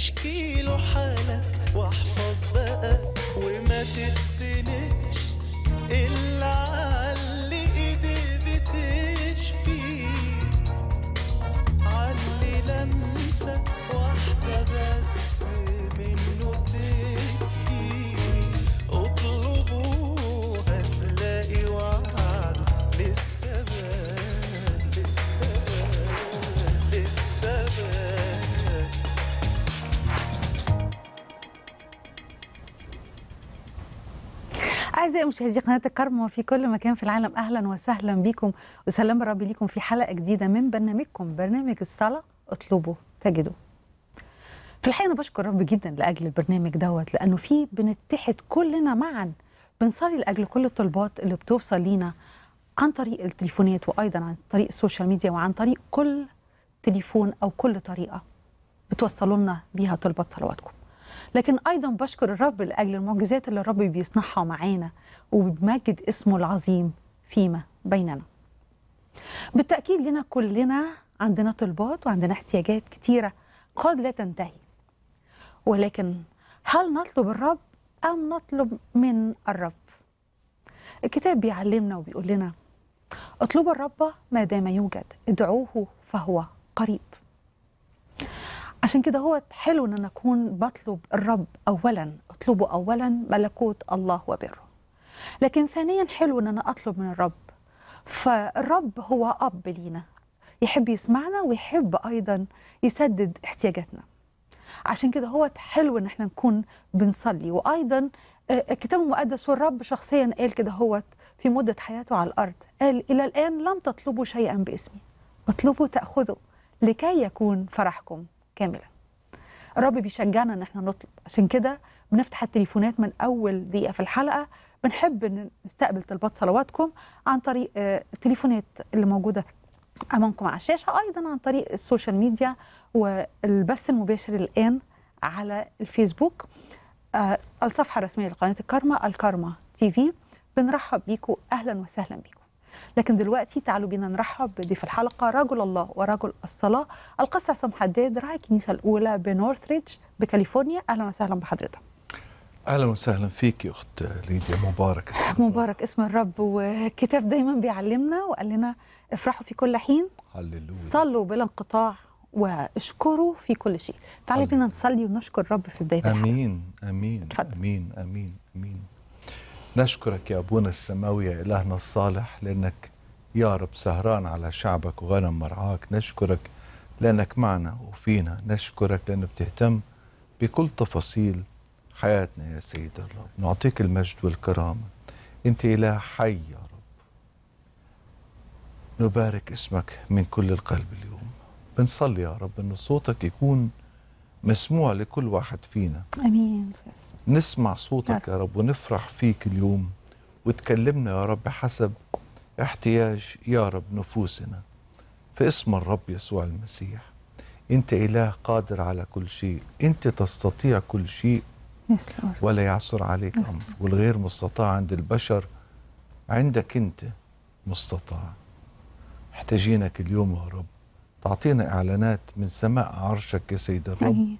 اشكي له حالك واحفظ بقى وما تتسندش الا على ايدي بتشفي علي لمسة واحدة بس منه تكفي اطلبوا هتلاقي وعد لسه بال لسه بال أعزائي مشاهدي قناة الكرم في كل مكان في العالم أهلا وسهلا بكم وسلام الرب ليكم في حلقة جديدة من برنامجكم برنامج الصلاة اطلبوا تجدوا في الحقيقة أنا بشكر رب جدا لأجل البرنامج دوت لأنه فيه بنتحد كلنا معا بنصلي لأجل كل الطلبات اللي بتوصل لينا عن طريق التليفونات وأيضا عن طريق السوشيال ميديا وعن طريق كل تليفون أو كل طريقة بتوصلوا لنا بيها طلبات صلواتكم لكن ايضا بشكر الرب لاجل المعجزات اللي الرب بيصنعها معانا وبمجد اسمه العظيم فيما بيننا. بالتاكيد لنا كلنا عندنا طلبات وعندنا احتياجات كتيره قد لا تنتهي. ولكن هل نطلب الرب ام نطلب من الرب؟ الكتاب بيعلمنا وبيقول لنا اطلبوا الرب ما دام يوجد ادعوه فهو قريب. عشان كده هو حلو ان انا اكون بطلب الرب اولا اطلبه اولا ملكوت الله وبره لكن ثانيا حلو ان انا اطلب من الرب فالرب هو اب لينا يحب يسمعنا ويحب ايضا يسدد احتياجاتنا عشان كده هو حلو ان احنا نكون بنصلي وايضا آه، الكتاب المقدس والرب شخصيا قال كده هو في مده حياته على الارض قال الى الان لم تطلبوا شيئا باسمي اطلبوا تاخذوا لكي يكون فرحكم كاملا الرب بيشجعنا ان احنا نطلب عشان كده بنفتح التليفونات من اول دقيقه في الحلقه بنحب ان نستقبل طلبات صلواتكم عن طريق آه، التليفونات اللي موجوده امامكم على الشاشه ايضا عن طريق السوشيال ميديا والبث المباشر الان على الفيسبوك آه، الصفحه الرسميه لقناه الكارما الكارما تي في بنرحب بيكم اهلا وسهلا بيكم لكن دلوقتي تعالوا بينا نرحب بضيف الحلقه رجل الله ورجل الصلاه القس عصام حداد راعي الكنيسه الاولى بنورثريدج بكاليفورنيا اهلا وسهلا بحضرتك اهلا وسهلا فيك يا اخت ليديا مبارك اسمك مبارك اسم الرب والكتاب دايما بيعلمنا وقال لنا افرحوا في كل حين هللويا صلوا بلا انقطاع واشكروا في كل شيء تعالوا بينا نصلي ونشكر الرب في بدايه الحلقه امين امين اتفضل. امين امين امين نشكرك يا ابونا السماوي يا الهنا الصالح لانك يا رب سهران على شعبك وغنم مرعاك نشكرك لانك معنا وفينا نشكرك لانك بتهتم بكل تفاصيل حياتنا يا سيد الرب نعطيك المجد والكرامه انت اله حي يا رب نبارك اسمك من كل القلب اليوم بنصلي يا رب ان صوتك يكون مسموع لكل واحد فينا امين نسمع صوتك يا رب ونفرح فيك اليوم وتكلمنا يا رب حسب احتياج يا رب نفوسنا في اسم الرب يسوع المسيح انت اله قادر على كل شيء انت تستطيع كل شيء يس لورد ولا يعثر عليك امر والغير مستطاع عند البشر عندك انت مستطاع محتاجينك اليوم يا رب تعطينا اعلانات من سماء عرشك يا سيد الرب امين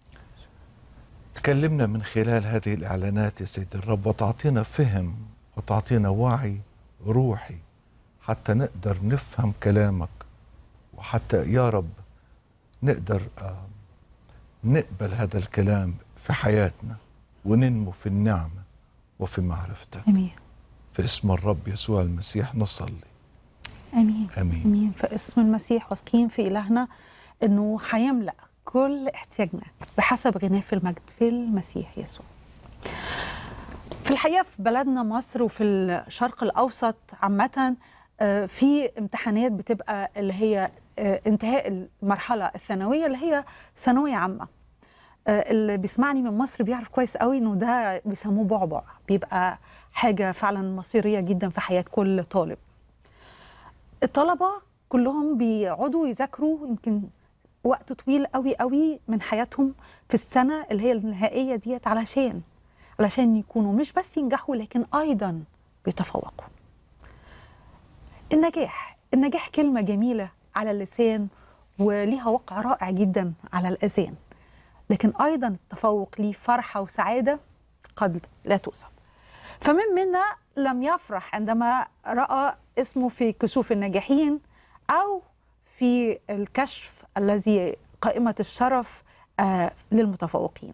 تكلمنا من خلال هذه الإعلانات يا سيد الرب وتعطينا فهم وتعطينا وعي روحي حتى نقدر نفهم كلامك وحتى يا رب نقدر آه، نقبل هذا الكلام في حياتنا وننمو في النعمة وفي معرفتك امين في اسم الرب يسوع المسيح نصلي امين امين امين في اسم المسيح واثقين في الهنا انه هيملا كل احتياجنا بحسب غناه في المجد في المسيح يسوع في الحقيقه في بلدنا مصر وفي الشرق الاوسط عامه آه، في امتحانات بتبقى اللي هي آه، انتهاء المرحله الثانويه اللي هي ثانويه عامه آه، اللي بيسمعني من مصر بيعرف كويس قوي انه ده بيسموه بعبع بيبقى حاجه فعلا مصيريه جدا في حياه كل طالب الطلبه كلهم بيقعدوا يذاكروا يمكن وقت طويل قوي قوي من حياتهم في السنه اللي هي النهائيه ديت علشان علشان يكونوا مش بس ينجحوا لكن ايضا بيتفوقوا النجاح النجاح كلمه جميله على اللسان وليها وقع رائع جدا على الاذان لكن ايضا التفوق ليه فرحه وسعاده قد لا توصف فمن منا لم يفرح عندما راى اسمه في كسوف الناجحين او في الكشف الذي قائمه الشرف آه، للمتفوقين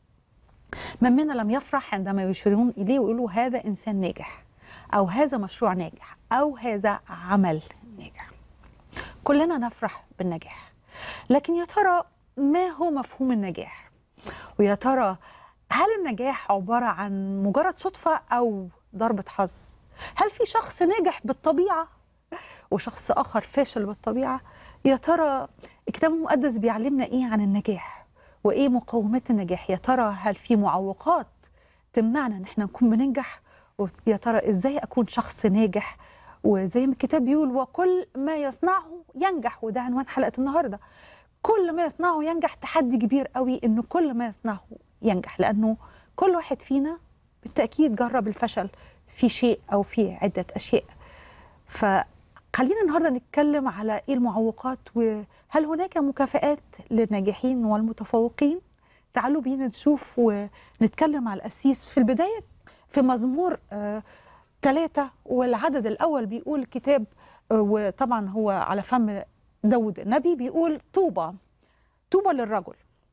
من منا لم يفرح عندما يشيرون اليه ويقولوا هذا انسان ناجح او هذا مشروع ناجح او هذا عمل ناجح كلنا نفرح بالنجاح لكن يا ترى ما هو مفهوم النجاح ويا ترى هل النجاح عباره عن مجرد صدفه او ضربه حظ هل في شخص ناجح بالطبيعه وشخص اخر فاشل بالطبيعه يا ترى الكتاب المقدس بيعلمنا ايه عن النجاح وايه مقومات النجاح يا ترى هل في معوقات تمنعنا ان احنا نكون بننجح ويا ترى ازاي اكون شخص ناجح وزي ما الكتاب بيقول وكل ما يصنعه ينجح وده عنوان حلقه النهارده كل ما يصنعه ينجح تحدي كبير قوي انه كل ما يصنعه ينجح لانه كل واحد فينا بالتاكيد جرب الفشل في شيء او في عده اشياء فخلينا النهارده نتكلم على ايه المعوقات وهل هناك مكافآت للناجحين والمتفوقين تعالوا بينا نشوف ونتكلم على القسيس في البدايه في مزمور آه ثلاثة والعدد الأول بيقول الكتاب آه، وطبعا هو على فم داود النبي بيقول طوبى طوبى للرجل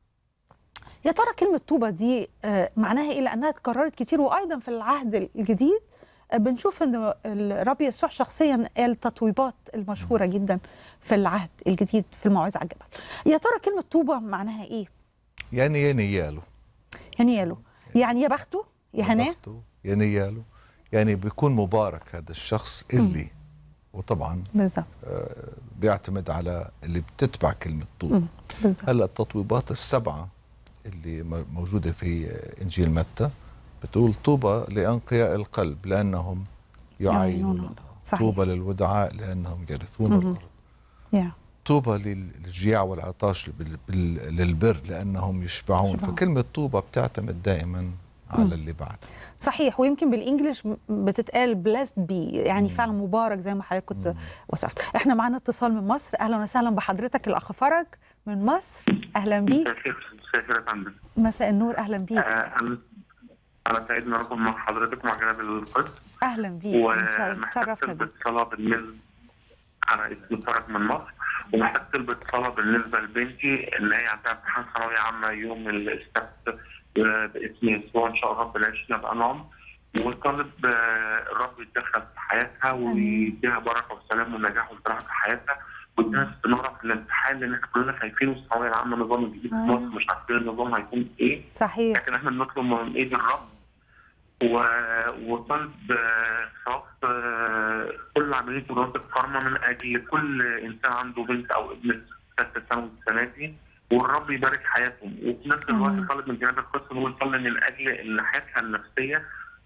يا ترى كلمة طوبى دي آه، معناها إيه لأنها اتكررت كتير وأيضا في العهد الجديد آه، بنشوف أن الرب يسوع شخصيا قال التطويبات المشهورة جدا في العهد الجديد في الموعظة على الجبل يا ترى كلمة طوبى معناها إيه؟ يعني يا نياله يعني ياله يعني يا بخته يا هناه بخته، يا نياله يعني بيكون مبارك هذا الشخص اللي وطبعا بالظبط بيعتمد على اللي بتتبع كلمة طوبى مم. بالظبط هلا التطويبات السبعة اللي م- موجودة في إنجيل متى بتقول طوبى لأنقياء القلب لأنهم يعينون يعينون الله. الله صحيح. طوبى للودعاء لأنهم يرثون مهم. الأرض يا طوبى لل- للجياع والعطاش بال- بال- للبر لأنهم يشبعون يشبعون. فكلمة طوبى بتعتمد دائما على اللي بعد صحيح ويمكن بالانجلش م- بتتقال بلاسد بي يعني فعلا مبارك زي ما حضرتك كنت وصفت احنا معانا اتصال من مصر اهلا وسهلا بحضرتك الاخ فرج من مصر اهلا بيك شاكر يا فندم مساء النور اهلا بيك آه، انا انا سعيد ان اكون مع حضرتك مع جناب القدس اهلا بيك ومحتاج تشرفنا طلبة بيك صلاة بالنسبة أنا اسمي فرج من مصر ومحتاج طلبة صلاة بالنسبة لبنتي إن هي عندها امتحان ثانوية عامة يوم السبت آه، باسم يسوع إن شاء الله ربنا يعيشنا بأنعم وطالب آه، الرب يتدخل في حياتها ويديها بركة وسلام ونجاح وفرح في حياتها واديها استمرار في الامتحان لأن احنا كلنا خايفين الثانوية العامة النظام الجديد في آه. مصر مش عارفين النظام هيكون إيه صحيح لكن احنا بنطلب من ايد الرب و... وطلب آه، صرف آه، كل عمليه وزاره الكرمه من اجل كل انسان عنده بنت او ابن ثالثه ثانوي السنه دي والرب يبارك حياتهم وفي نفس الوقت آمين. طالب من جناب القدس انه يصلي من اجل ان حياتها النفسيه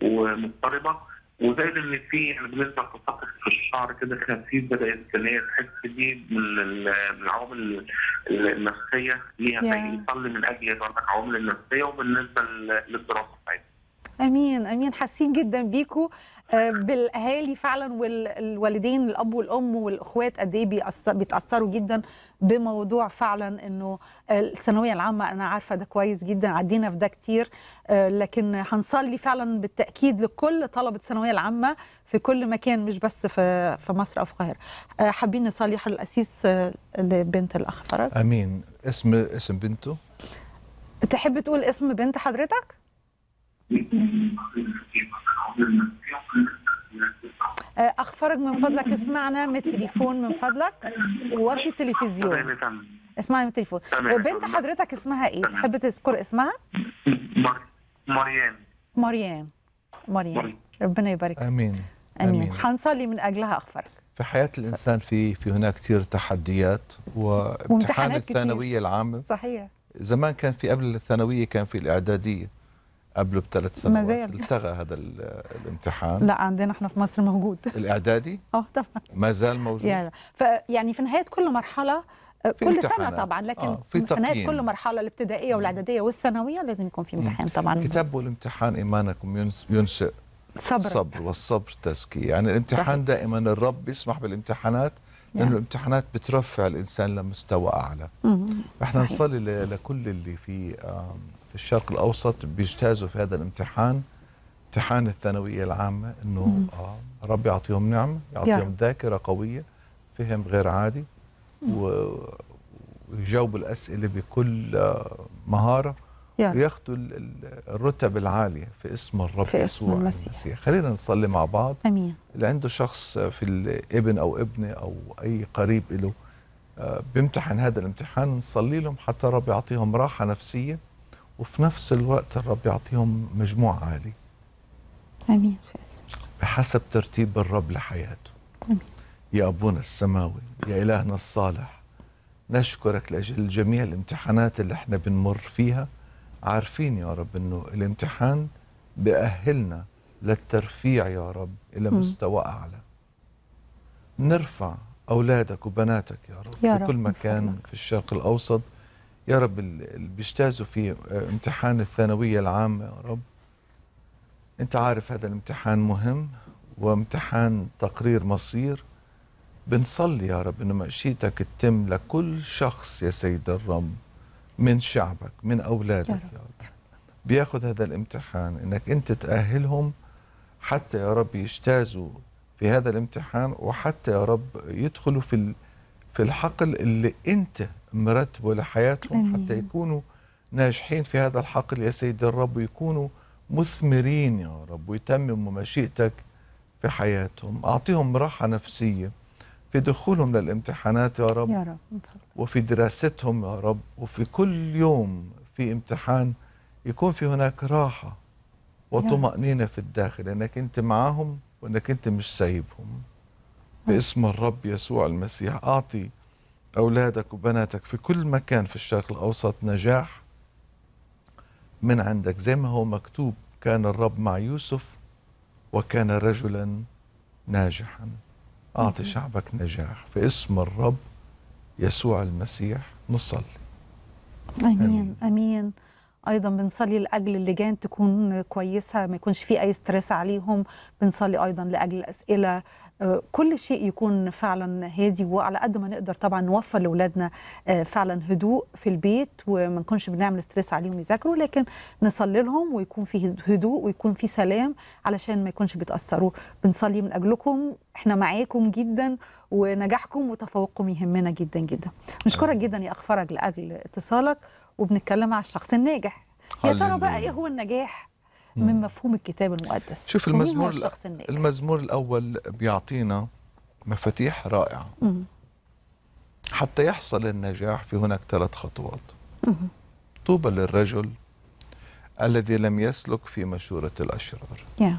ومضطربه وزائد ان في يعني بالنسبه لتساقط في الشعر كده خفيف بدات ان هي تحس دي من ال- من العوامل ال- النفسيه ليها يا. فيصلي من اجل برضك العوامل النفسيه وبالنسبه لل- للدراسه بتاعتها. امين امين حاسين جدا بيكوا آه، بالاهالي فعلا والوالدين الاب والام والاخوات قد ايه بيأث- بيتاثروا جدا بموضوع فعلا انه الثانويه العامه انا عارفه ده كويس جدا عدينا في ده كتير آه، لكن هنصلي فعلا بالتاكيد لكل طلبه الثانويه العامه في كل مكان مش بس في في مصر او في القاهره آه، حابين نصلي حل الاسيس آه، لبنت الاخ فرج امين اسم اسم بنته تحب تقول اسم بنت حضرتك آه، اخ فرج من فضلك اسمعنا من التليفون من فضلك ووطي التلفزيون تمام يا فندم. اسمعي من التليفون تمام. بنت حضرتك اسمها ايه تمام. تحب تذكر اسمها مر- مريم مريم مريم مريم. ربنا يبارك امين امين هنصلي من اجلها اخ فرج في حياة الإنسان في في هناك كثير تحديات وامتحان وامتحانات كتير. الثانوية العامة صحيح زمان كان في قبل الثانوية كان في الإعدادية قبله بثلاث ما سنوات زال. التغى هذا ال- الامتحان لا عندنا احنا في مصر موجود الإعدادي اه طبعا ما زال موجود يعني فيعني في نهايه كل مرحله آه، في كل سنه امتحانات. طبعا لكن آه، في في نهايه تقييم. كل مرحله الابتدائيه والاعداديه والثانويه لازم يكون في امتحان طبعا كتبوا الامتحان إيمانكم ينس- ينشئ صبر الصبر والصبر تزكية يعني الامتحان صحيح. دائما الرب بيسمح بالامتحانات لأن نعم. الامتحانات بترفع الإنسان لمستوى أعلى مم. احنا صحيح. نصلي ل- لكل اللي في آم، في الشرق الأوسط بيجتازوا في هذا الامتحان امتحان الثانوية العامة إنه آه، رب يعطيهم نعمة يا يعطيهم رب. ذاكرة قوية فهم غير عادي و- ويجاوبوا الأسئلة بكل آه، مهارة يا رب وياخذوا ال- ال- الرتب العالية في اسم الرب في اسم يسوع المسيح. خلينا نصلي مع بعض امين اللي عنده شخص في الابن او ابنه او اي قريب له آه، بيمتحن هذا الامتحان نصلي لهم حتى الرب يعطيهم راحه نفسيه وفي نفس الوقت الرب يعطيهم مجموع عالي امين في اسم بحسب ترتيب الرب لحياته آمين. يا ابونا السماوي يا الهنا الصالح نشكرك لاجل جميع الامتحانات اللي احنا بنمر فيها عارفين يا رب انه الامتحان بأهلنا للترفيع يا رب الى مم. مستوى اعلى نرفع اولادك وبناتك يا رب يا في رب، كل من مكان فضلك. في الشرق الاوسط يا رب ال- اللي بيجتازوا في آه، امتحان الثانويه العامه يا رب انت عارف هذا الامتحان مهم وامتحان تقرير مصير بنصلي يا رب انه مشيئتك تتم لكل شخص يا سيد الرب من شعبك من اولادك يا يا رب. رب, بياخذ هذا الامتحان انك انت تاهلهم حتى يا رب يجتازوا في هذا الامتحان وحتى يا رب يدخلوا في ال- في الحقل اللي انت مرتبه لحياتهم آمين. حتى يكونوا ناجحين في هذا الحقل يا سيد الرب ويكونوا مثمرين يا رب ويتمموا مشيئتك في حياتهم أعطيهم راحة نفسية في دخولهم للامتحانات يا رب يا رب من فضلك. وفي دراستهم يا رب وفي كل يوم في امتحان يكون في هناك راحة وطمأنينة في الداخل انك انت معهم وانك انت مش سايبهم باسم الرب يسوع المسيح اعطي اولادك وبناتك في كل مكان في الشرق الاوسط نجاح من عندك زي ما هو مكتوب كان الرب مع يوسف وكان رجلا ناجحا اعطي شعبك نجاح في اسم الرب يسوع المسيح نصلي امين آمين. امين ايضا بنصلي لاجل اللجان تكون كويسه ما يكونش في اي ستريس عليهم بنصلي ايضا لاجل الاسئله آه، كل شيء يكون فعلا هادي وعلى قد ما نقدر طبعا نوفر لاولادنا آه، فعلا هدوء في البيت وما نكونش بنعمل ستريس عليهم يذاكروا لكن نصلي لهم ويكون في هدوء ويكون في سلام علشان ما يكونش بيتاثروا بنصلي من اجلكم احنا معاكم جدا ونجاحكم وتفوقكم يهمنا جدا جدا نشكرك آمين. جدا يا اخ فرج لاجل اتصالك وبنتكلم على الشخص الناجح يا ترى بقى هللويا. ايه هو النجاح من مم. مفهوم الكتاب المقدس شوف ومين المزمور هو الأ- الشخص الناجح المزمور الأول بيعطينا مفاتيح رائعة مم. حتى يحصل النجاح في هناك ثلاث خطوات مم. طوبى للرجل الذي لم يسلك في مشورة الأشرار يا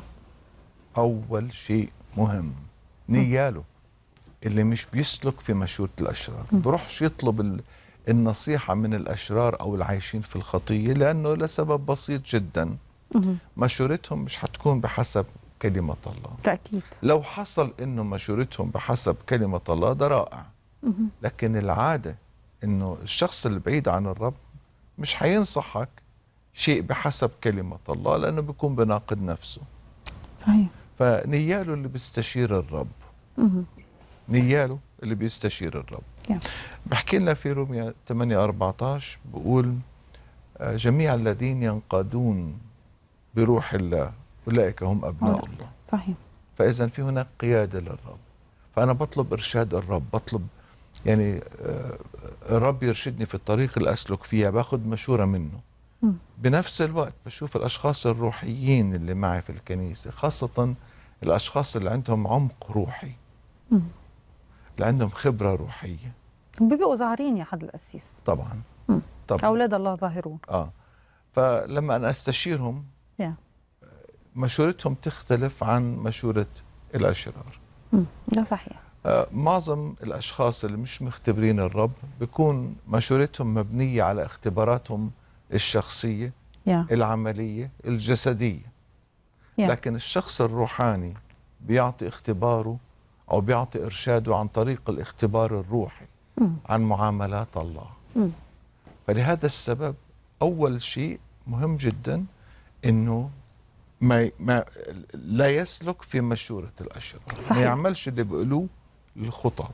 أول شيء مهم نياله اللي مش بيسلك في مشورة الأشرار بروحش يطلب ال- النصيحة من الأشرار أو العايشين في الخطية لأنه لسبب بسيط جدا مم. مشورتهم مش حتكون بحسب كلمة الله تاكيد لو حصل انه مشورتهم بحسب كلمة الله ده رائع مم. لكن العادة انه الشخص اللي بعيد عن الرب مش حينصحك شيء بحسب كلمة الله لانه بيكون بناقض نفسه صحيح فنياله اللي بيستشير الرب مم. نياله اللي بيستشير الرب يا. بحكي لنا في روميا 8 14 بقول آه، جميع الذين ينقادون بروح الله اولئك هم ابناء الله. الله صحيح فاذا في هناك قياده للرب فانا بطلب ارشاد الرب بطلب يعني آه، الرب يرشدني في الطريق اللي اسلك فيها باخذ مشوره منه مم. بنفس الوقت بشوف الاشخاص الروحيين اللي معي في الكنيسه خاصه الاشخاص اللي عندهم عمق روحي مم. اللي عندهم خبره روحيه بيبقوا ظاهرين يا حضر القسيس طبعا مم. طبعا اولاد الله ظاهرون اه فلما انا استشيرهم يا. مشورتهم تختلف عن مشوره الاشرار مم. ده صحيح آه، معظم الاشخاص اللي مش مختبرين الرب بيكون مشورتهم مبنيه على اختباراتهم الشخصيه يا العمليه الجسديه يا. لكن الشخص الروحاني بيعطي اختباره او بيعطي ارشاده عن طريق الاختبار الروحي مم. عن معاملات الله مم. فلهذا السبب اول شيء مهم جدا انه ما, ما لا يسلك في مشوره الاشرار صحيح. ما يعملش اللي بيقولوه الخطاة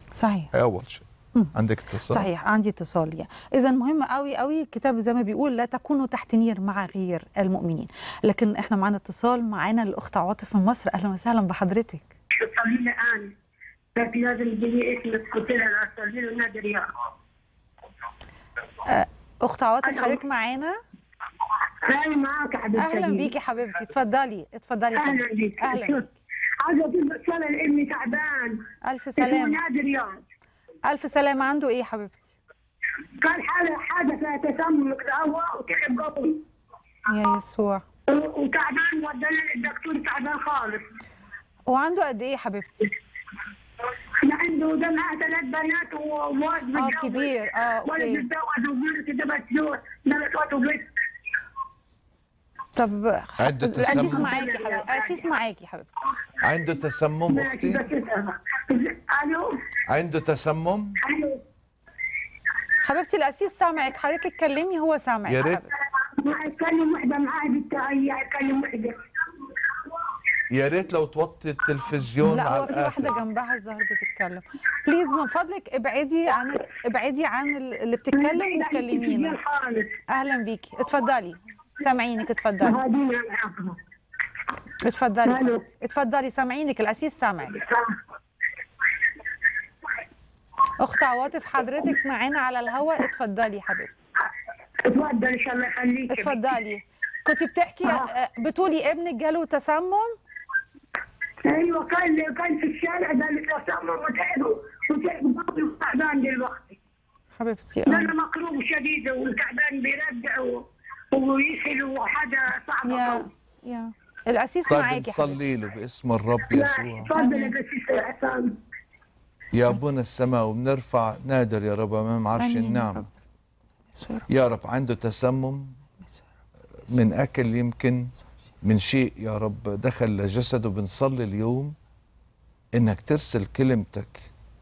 صحيح هي اول شيء مم. عندك اتصال صحيح عندي اتصال يعني اذا مهم قوي قوي الكتاب زي ما بيقول لا تكونوا تحت نير مع غير المؤمنين لكن احنا معانا اتصال معانا الاخت عاطف من مصر اهلا وسهلا بحضرتك صلي لي الان بس لازم تجيني اسمك قلت لها صلي له نادر يا اخت عواطف ألو. حضرتك معانا هاي معاك حبيبتي اهلا بيكي حبيبتي اتفضلي اتفضلي اهلا حبيبتي بيك اهلا شوف، بيكي. عايزه اطلب صلاه لابني تعبان الف اسمه سلامه نادر رياض الف سلامه عنده ايه يا حبيبتي قال حاله حاجه فيها تسمم هواء وتعب قوي يا يسوع و- وتعبان وداني للدكتور تعبان خالص هو عنده قد ايه يا حبيبتي انا عنده ده معاه ثلاث بنات وواد اه متجوز. كبير اه ولد اوكي متجوز وبنت ده بس له ثلاث وقت وبنت طب عنده الاسيس تسمم. معاكي حبيبتي الاسيس معاكي حبيبتي عنده تسمم ماشي اختي بس اسمع. الو عنده تسمم الو حبيبتي الاسيس سامعك حضرتك اتكلمي هو سامعك يا ريت. حبيبتي. ما اتكلم وحده معاه بتاعي اتكلم وحده يا ريت لو توطي التلفزيون لا على هو في واحده الاخر جنبها الظاهر بتتكلم بليز من فضلك ابعدي عن ابعدي عن اللي بتتكلم وكلمينا خالص اهلا بيكي اتفضلي سامعينك اتفضلي هادينا معاكم اتفضلي ألو. حبيبتي. اتفضلي سامعينك الاسيس سامعك اخت عواطف حضرتك معانا على الهواء اتفضلي حبيبتي اتفضل ان شاء الله يخليك اتفضلي كنت بتحكي آه، بتقولي ابنك جاله تسمم ايوه كان كان في الشارع ده اللي تسمم وتعبوا وتعبوا قوي وتعبان دلوقتي حبيبتي ده آه. انا مكروب شديد وتعبان بيرجع و- ويسهل وحاجه صعبه يا قوي يا الاسيس طيب معاكي حبيبتي نصلي له باسم الرب لا، يسوع اتفضل يا قسيس عصام يا ابونا السماء وبنرفع نادر يا رب امام عرش آمين يا النعم رب. يسوع يا رب. يا رب عنده تسمم من اكل يمكن من شيء يا رب دخل لجسده بنصلي اليوم انك ترسل كلمتك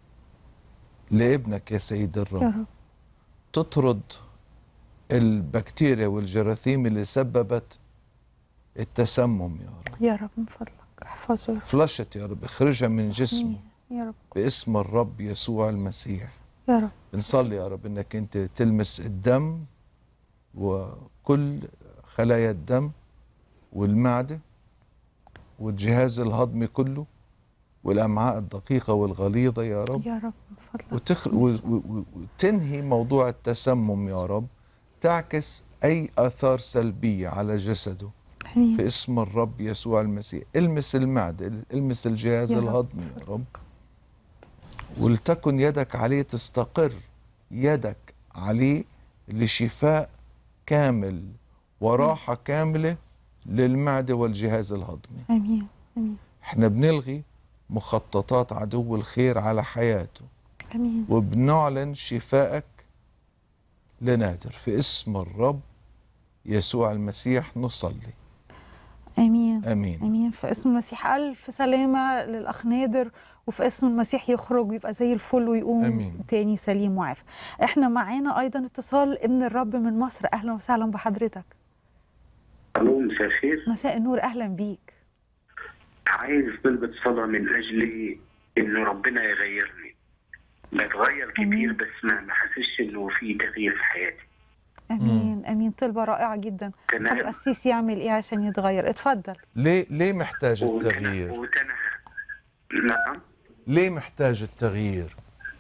لابنك يا سيد يا الرب رب تطرد البكتيريا والجراثيم اللي سببت التسمم يا رب يا رب من فضلك احفظه يا رب. فلشت يا رب اخرجها من جسمه يا رب باسم الرب يسوع المسيح يا رب بنصلي يا رب انك انت تلمس الدم وكل خلايا الدم والمعده والجهاز الهضمي كله والامعاء الدقيقه والغليظه يا رب يا رب من فضلك وتخ... و... و... و... وتنهي موضوع التسمم يا رب تعكس اي اثار سلبيه على جسده امين في اسم الرب يسوع المسيح المس المعده المس الجهاز يا رب. الهضمي يا رب ولتكن يدك عليه تستقر يدك عليه لشفاء كامل وراحة كاملة للمعدة والجهاز الهضمي امين امين احنا بنلغي مخططات عدو الخير على حياته امين وبنعلن شفائك لنادر في اسم الرب يسوع المسيح نصلي امين امين امين في اسم المسيح الف سلامه للاخ نادر وفي اسم المسيح يخرج ويبقى زي الفل ويقوم آمين. تاني سليم وعافى احنا معانا ايضا اتصال ابن الرب من مصر اهلا وسهلا بحضرتك الو مساء الخير مساء النور اهلا بيك عايز طلبة صلاة من أجل إنه ربنا يغيرني بتغير كتير آمين. بس ما ما حاسسش إنه في تغيير في حياتي امين امين طلبه رائعه جدا طب تمام القسيس يعمل ايه عشان يتغير اتفضل ليه ليه محتاج وتنه التغيير وتنه نعم ليه محتاج التغيير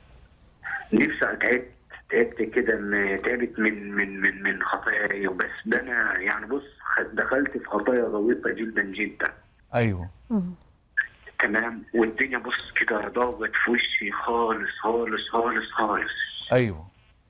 نفسي تعبت تعبت كده م- تعبت من من من من خطاياي وبس ده انا يعني بص خ- دخلت في خطايا غويطه جدا جدا ايوه مم. تمام والدنيا بص كده ضاغط في وشي خالص خالص خالص خالص ايوه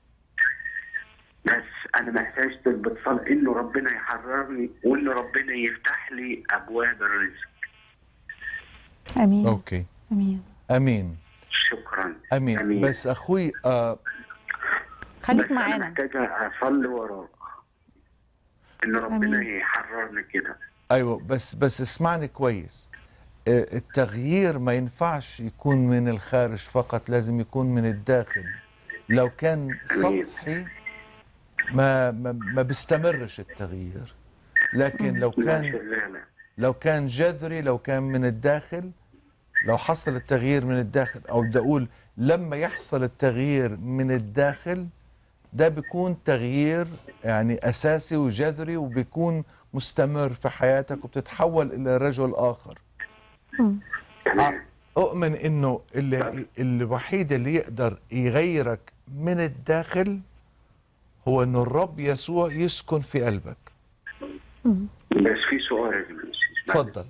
بس انا محتاج طلبة صلاة انه ربنا يحررني وان ربنا يفتح لي ابواب الرزق امين اوكي امين امين شكرا امين, أمين. بس اخوي آه خليك بس انا معانا محتاج اصلي وراك ان ربنا أمين. يحررني كده ايوه بس بس اسمعني كويس آه التغيير ما ينفعش يكون من الخارج فقط لازم يكون من الداخل لو كان أمين. سطحي ما ما, ما بيستمرش التغيير لكن لو لا كان شغالة لو كان جذري لو كان من الداخل لو حصل التغيير من الداخل او بدي اقول لما يحصل التغيير من الداخل ده بيكون تغيير يعني اساسي وجذري وبيكون مستمر في حياتك وبتتحول الى رجل اخر تمام اؤمن انه اللي الوحيد اللي يقدر يغيرك من الداخل هو انه الرب يسوع يسكن في قلبك بس في سؤال يا جماعة. تفضل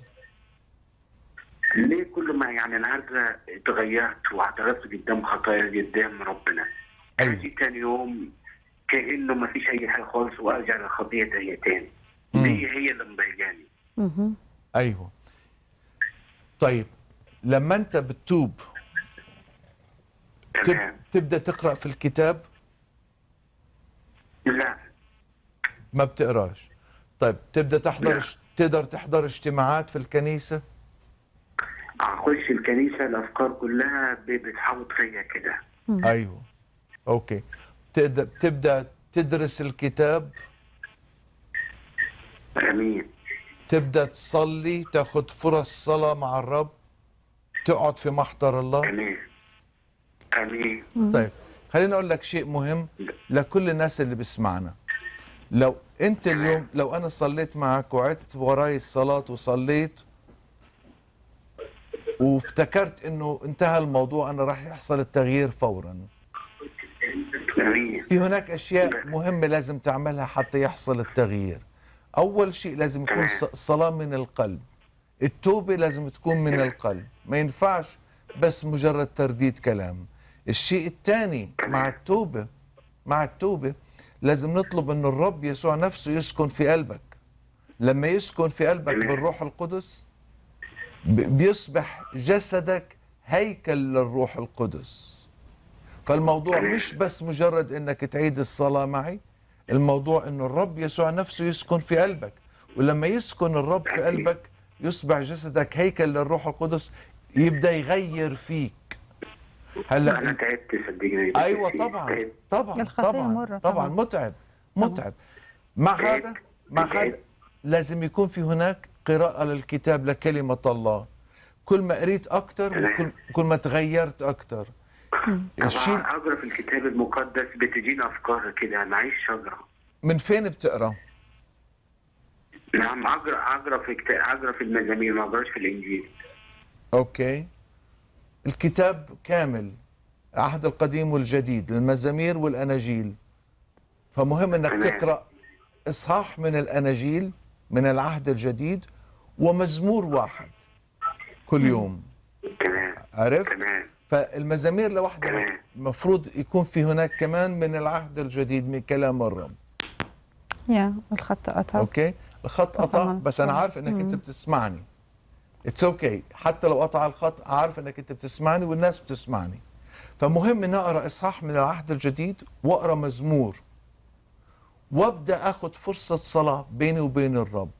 ليه كل ما يعني انا عارفه اتغيرت واعترفت قدام خطايا قدام ربنا أيوة. اجي تاني يوم كانه ما فيش اي حاجه خالص وارجع للخطيه دي تاني مم. دي هي اللي مضايقاني مهم. ايوه طيب لما انت بتتوب تب... تمام تبدا تقرا في الكتاب لا ما بتقراش طيب تبدا تحضر لا. تقدر تحضر اجتماعات في الكنيسه اخش الكنيسه الافكار كلها ب- بتحوط فيا كده ايوه اوكي تقدر تبدا تدرس الكتاب امين تبدا تصلي تاخذ فرص صلاه مع الرب تقعد في محضر الله امين امين طيب خليني اقول لك شيء مهم لكل الناس اللي بيسمعنا لو انت اليوم لو انا صليت معك وعدت وراي الصلاه وصليت وافتكرت انه انتهى الموضوع انا راح يحصل التغيير فورا امين في هناك اشياء مهمه لازم تعملها حتى يحصل التغيير اول شيء لازم يكون ص- صلاه من القلب التوبه لازم تكون من القلب ما ينفعش بس مجرد ترديد كلام الشيء الثاني مع التوبه مع التوبه لازم نطلب ان الرب يسوع نفسه يسكن في قلبك لما يسكن في قلبك بالروح القدس ب- بيصبح جسدك هيكل للروح القدس فالموضوع مش بس مجرد انك تعيد الصلاة معي الموضوع انه الرب يسوع نفسه يسكن في قلبك ولما يسكن الرب في قلبك يصبح جسدك هيكل للروح القدس يبدا يغير فيك انا هلا تعبت صدقني ايوه طبعا تعبت. طبعا الخطية طبعا مرة طبعا طبعاً. متعب متعب مع هذا مع هذا لازم يكون في هناك قراءة للكتاب لكلمة الله كل ما قريت أكتر وكل كل ما تغيرت أكتر الشيء طبعا اقرا في الكتاب المقدس بتجيني افكار كده معيش اقرا من فين بتقرأ؟ نعم اقرا اقرا في كتاب اقرا في المزامير ما اقراش في الانجيل أوكي الكتاب كامل العهد القديم والجديد المزامير والأناجيل فمهم أنك تمام. تقرأ إصحاح من الأناجيل من العهد الجديد ومزمور واحد كل يوم تمام عرفت؟ تمام فالمزامير لوحدها تمام. المفروض يكون في هناك كمان من العهد الجديد من كلام الرب يا الخط قطع اوكي الخط قطع طبعاً. بس انا طبعاً. عارف انك انت بتسمعني اتس اوكي حتى لو قطع الخط عارف انك انت بتسمعني والناس بتسمعني فمهم ان اقرا اصحاح من العهد الجديد واقرا مزمور وابدا اخذ فرصه صلاه بيني وبين الرب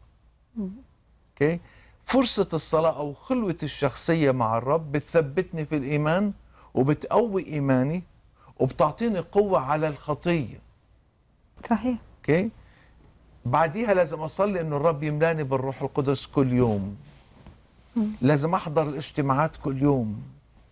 اوكي فرصه الصلاه او خلوه الشخصيه مع الرب بتثبتني في الايمان وبتقوي ايماني وبتعطيني قوه على الخطيه صحيح اوكي بعديها لازم اصلي انه الرب يملاني بالروح القدس كل يوم لازم احضر الاجتماعات كل يوم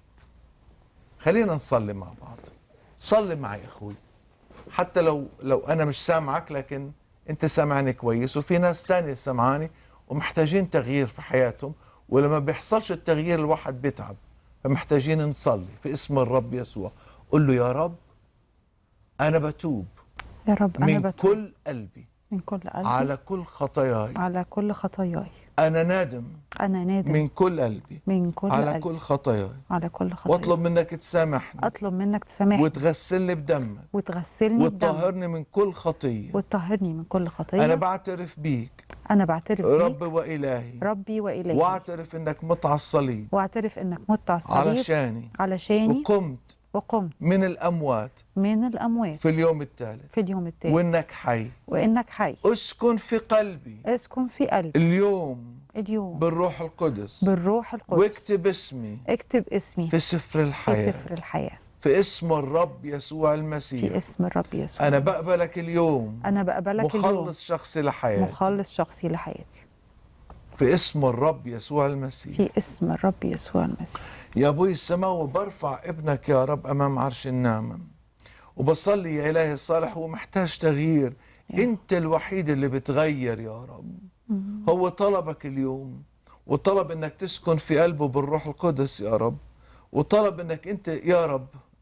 خلينا نصلي مع بعض صلي معي اخوي حتى لو لو انا مش سامعك لكن انت سامعني كويس وفي ناس تانية سامعاني ومحتاجين تغيير في حياتهم ولما بيحصلش التغيير الواحد بيتعب فمحتاجين نصلي في اسم الرب يسوع قل له يا رب انا بتوب يا رب انا من بتوب كل قلبي من كل قلبي على كل خطاياي على كل خطاياي انا نادم انا نادم من كل قلبي من كل على قلبي كل خطاياي على كل خطايا واطلب منك تسامحني اطلب منك تسامحني وتغسلني بدمك وتغسلني بدمك وتطهرني من كل خطيه وتطهرني من كل خطيه انا بعترف بيك انا بعترف بيك رب والهي ربي والهي واعترف انك مت على الصليب واعترف انك مت على الصليب علشاني علشاني وقمت وقمت من الاموات من الاموات في اليوم الثالث في اليوم التالي وانك حي وانك حي اسكن في قلبي اسكن في قلبي اليوم اليوم بالروح القدس بالروح القدس واكتب اسمي اكتب اسمي في سفر في الحياه سفر الحياه في اسم الرب يسوع المسيح في اسم الرب يسوع أنا المسيح. بقبلك اليوم انا بقبلك اليوم مخلص شخصي لحياتي مخلص شخصي لحياتي في اسم الرب يسوع المسيح في اسم الرب يسوع المسيح يا ابوي السماوي برفع ابنك يا رب امام عرش النعمه وبصلي يا الهي الصالح هو محتاج تغيير انت الوحيد اللي بتغير يا رب هو طلبك اليوم وطلب انك تسكن في قلبه بالروح القدس يا رب وطلب انك انت يا رب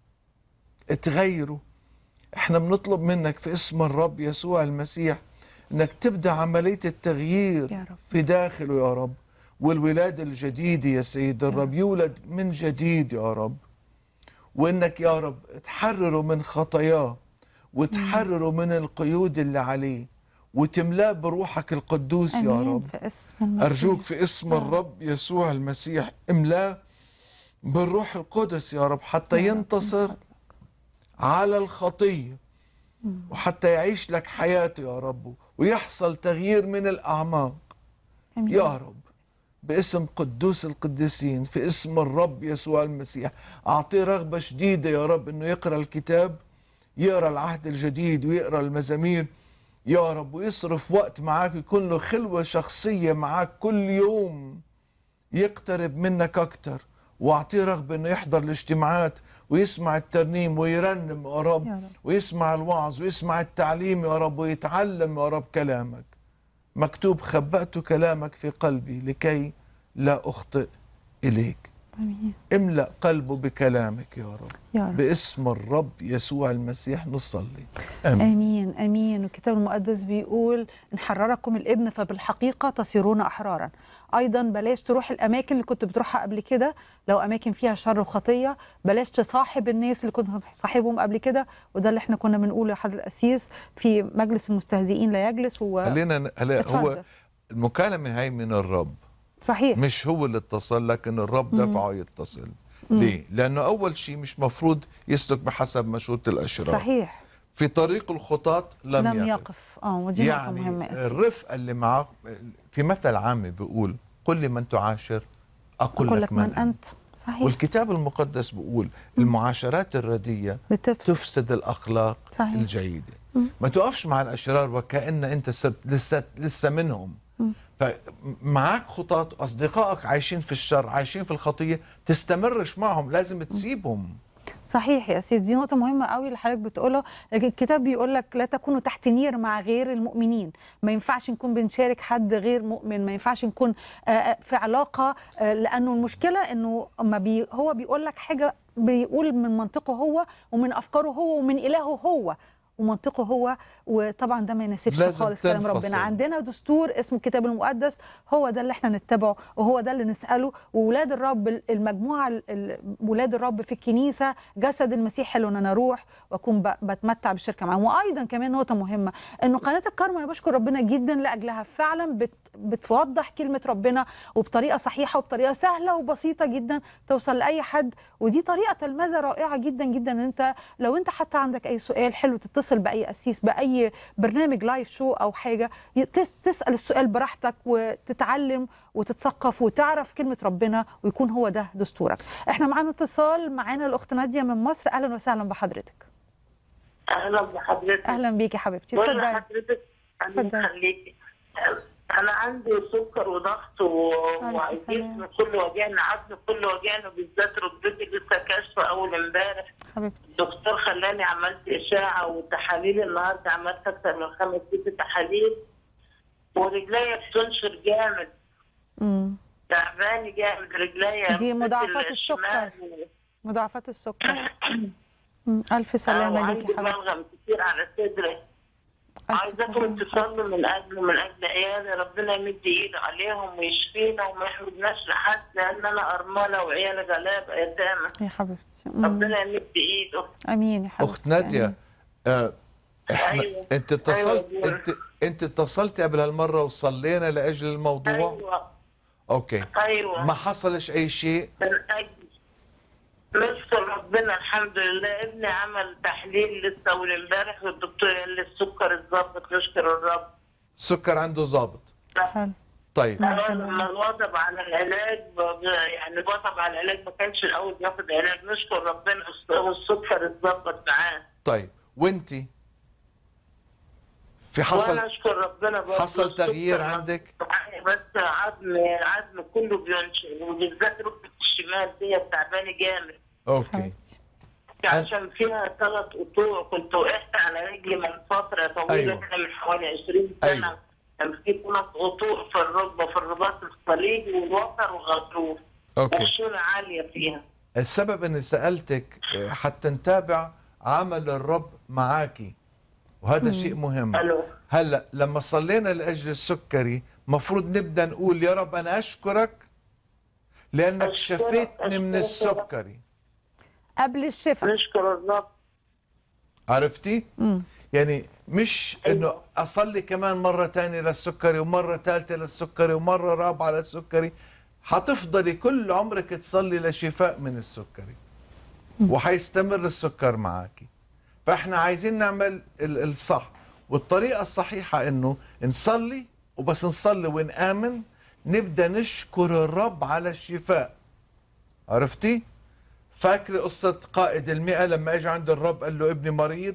تغيره احنا بنطلب منك في اسم الرب يسوع المسيح انك تبدا عمليه التغيير يا رب. في داخله يا رب والولادة الجديدة يا سيد الرب يولد من جديد يا رب وانك يا رب تحرره من خطاياه وتحرره من القيود اللي عليه وتملاه بروحك القدوس يا امين رب في اسم المسيح أرجوك في اسم الرب يسوع المسيح املاه بالروح القدس يا رب حتى ينتصر على الخطية وحتى يعيش لك حياته يا رب ويحصل تغيير من الأعماق امين يا رب باسم قدوس القديسين في اسم الرب يسوع المسيح أعطيه رغبة شديدة يا رب أنه يقرأ الكتاب يقرأ العهد الجديد ويقرأ المزامير يا رب ويصرف وقت معك يكون له خلوة شخصية معك كل يوم يقترب منك أكتر واعطيه رغبة أنه يحضر الاجتماعات ويسمع الترنيم ويرنم يا رب يا رب. ويسمع الوعظ ويسمع التعليم يا رب ويتعلم يا رب كلامك مكتوب خبأت كلامك في قلبي لكي لا أخطئ إليك امين املأ قلبه بكلامك يا رب يا رب باسم الرب يسوع المسيح نصلي آمين امين امين والكتاب المقدس بيقول ان حرركم الابن فبالحقيقه تصيرون احرارا ايضا بلاش تروح الاماكن اللي كنت بتروحها قبل كده لو اماكن فيها شر وخطيه بلاش تصاحب الناس اللي كنت صاحبهم قبل كده وده اللي احنا كنا بنقوله يا حضره القسيس في مجلس المستهزئين لا يجلس و... خلينا ن- هلا اتفضل. هو المكالمة هاي من الرب صحيح مش هو اللي اتصل لكن الرب دفعه يتصل ليه؟ لأنه أول شيء مش مفروض يسلك بحسب مشروط الأشرار صحيح في طريق الخطاة لم, لم يقف, يقف اه ودي نقطه يعني مهمه يا قسيس. الرفقة اللي معك في مثل عامي بيقول قل لي من تعاشر أقول, اقول لك من انت صحيح والكتاب المقدس بيقول المعاشرات الردية بتفسد تفسد الأخلاق صحيح. الجيدة ما توقفش مع الأشرار وكأن أنت صرت لسه لسه منهم فمعك خطاة أصدقائك عايشين في الشر عايشين في الخطية تستمرش معهم لازم تسيبهم صحيح يا سيدي دي نقطة مهمة قوي اللي حضرتك بتقولها لكن الكتاب بيقول لك لا تكونوا تحت نير مع غير المؤمنين ما ينفعش نكون بنشارك حد غير مؤمن ما ينفعش نكون آه، آه، في علاقة آه، لأنه المشكلة إنه أما بي هو بيقول لك حاجة بيقول من منطقه هو ومن أفكاره هو ومن إلهه هو ومنطقه هو وطبعا ده ما يناسبش لازم خالص كلام تنفصل. ربنا عندنا دستور اسمه الكتاب المقدس هو ده اللي احنا نتبعه وهو ده اللي نساله وولاد الرب المجموعه ال- ال- ولاد الرب في الكنيسه جسد المسيح حلو ان انا اروح واكون ب- بتمتع بالشركه معاهم وايضا كمان نقطه مهمه انه قناه الكرمه انا بشكر ربنا جدا لاجلها فعلا بت بتوضح كلمه ربنا وبطريقه صحيحه وبطريقه سهله وبسيطه جدا توصل لاي حد ودي طريقه تلمذه رائعه جدا جدا ان انت لو انت حتى عندك اي سؤال حلو تتصل باي قسيس باي برنامج لايف شو او حاجه ي- تس- تسال السؤال براحتك وتتعلم وتتثقف وتعرف كلمه ربنا ويكون هو ده دستورك احنا معانا اتصال معانا الاخت ناديه من مصر اهلا وسهلا بحضرتك اهلا بحضرتك اهلا بيكي حبيبتي بقول اتفضلي لحضرتك اتفضل. الله يخليكي انا عندي سكر وضغط و- ألف سلامة. وجسمي كله وجعني عظمي كله وجعني وبالذات ركبتي لسه كاشفه اول امبارح حبيبتي الدكتور خلاني عملت اشاعه وتحاليل النهارده عملت اكتر من خمس ست تحاليل ورجليا بتنشر جامد امم تعباني جامد رجليا دي ركبتي مضاعفات الشمال مضاعفات السكر مم. الف آه، سلامه وعندي ليكي حبيبتي بلغم كتير على صدري ألف عايزاكم سلامة. تصلوا من اجل من اجل عيالي ربنا يمد ايده عليهم ويشفينا وما يحرجناش لحد لان انا ارمله وعيالي غلابه يتامى يا حبيبتي مم. ربنا يمد ايده امين يا حبيبتي أخت نادية آمين. آه احنا أيوة. انت اتصلت أيوة. انت انت اتصلتي قبل هالمرة وصلينا لأجل الموضوع ايوه اوكي ايوه ما حصلش أي شيء من اجل نشكر ربنا الحمد لله ابني عمل تحليل لسه اول امبارح والدكتور قال لي السكر اتظبط نشكر الرب سكر عنده ظابط حلو طيب نعم. أنا لما الوضب على العلاج ب- يعني الوضب على العلاج ما كانش الاول بياخد علاج نشكر ربنا والسكر اتظبط معاه طيب وانت في حصل وانا اشكر ربنا برضه حصل السكر تغيير ما- عندك؟ معايا بس عظم عظم كله بينشل وبالذات ركبة الشمال دي تعبانة جامد اوكي حبيبتي عشان فيها ثلاث قطوع كنت وقعت على رجلي من فترة طويلة أيوة. كده من حوالي 20 سنة أيوة. كان في ثلاث قطوع في الركبة في الرباط الصليبي والوتر والغضروف اوكي والشولة عالية فيها السبب اني سالتك آه، حتى نتابع عمل الرب معاكي وهذا شيء مهم الو هلا لما صلينا لاجل السكري مفروض نبدا نقول يا رب انا اشكرك لانك أشكرك، شفيتني من أشكرك. السكري قبل الشفاء نشكر الرب عرفتي مم. يعني مش انه اصلي كمان مره تانية للسكري ومره ثالثه للسكري ومره رابعه للسكري حتفضلي كل عمرك تصلي لشفاء من السكري وحيستمر السكر معاكي فاحنا عايزين نعمل ال- الصح والطريقه الصحيحه انه نصلي وبس نصلي ونآمن نبدا نشكر الرب على الشفاء عرفتي فاكره قصه قائد المئة لما اجى عند الرب قال له ابني مريض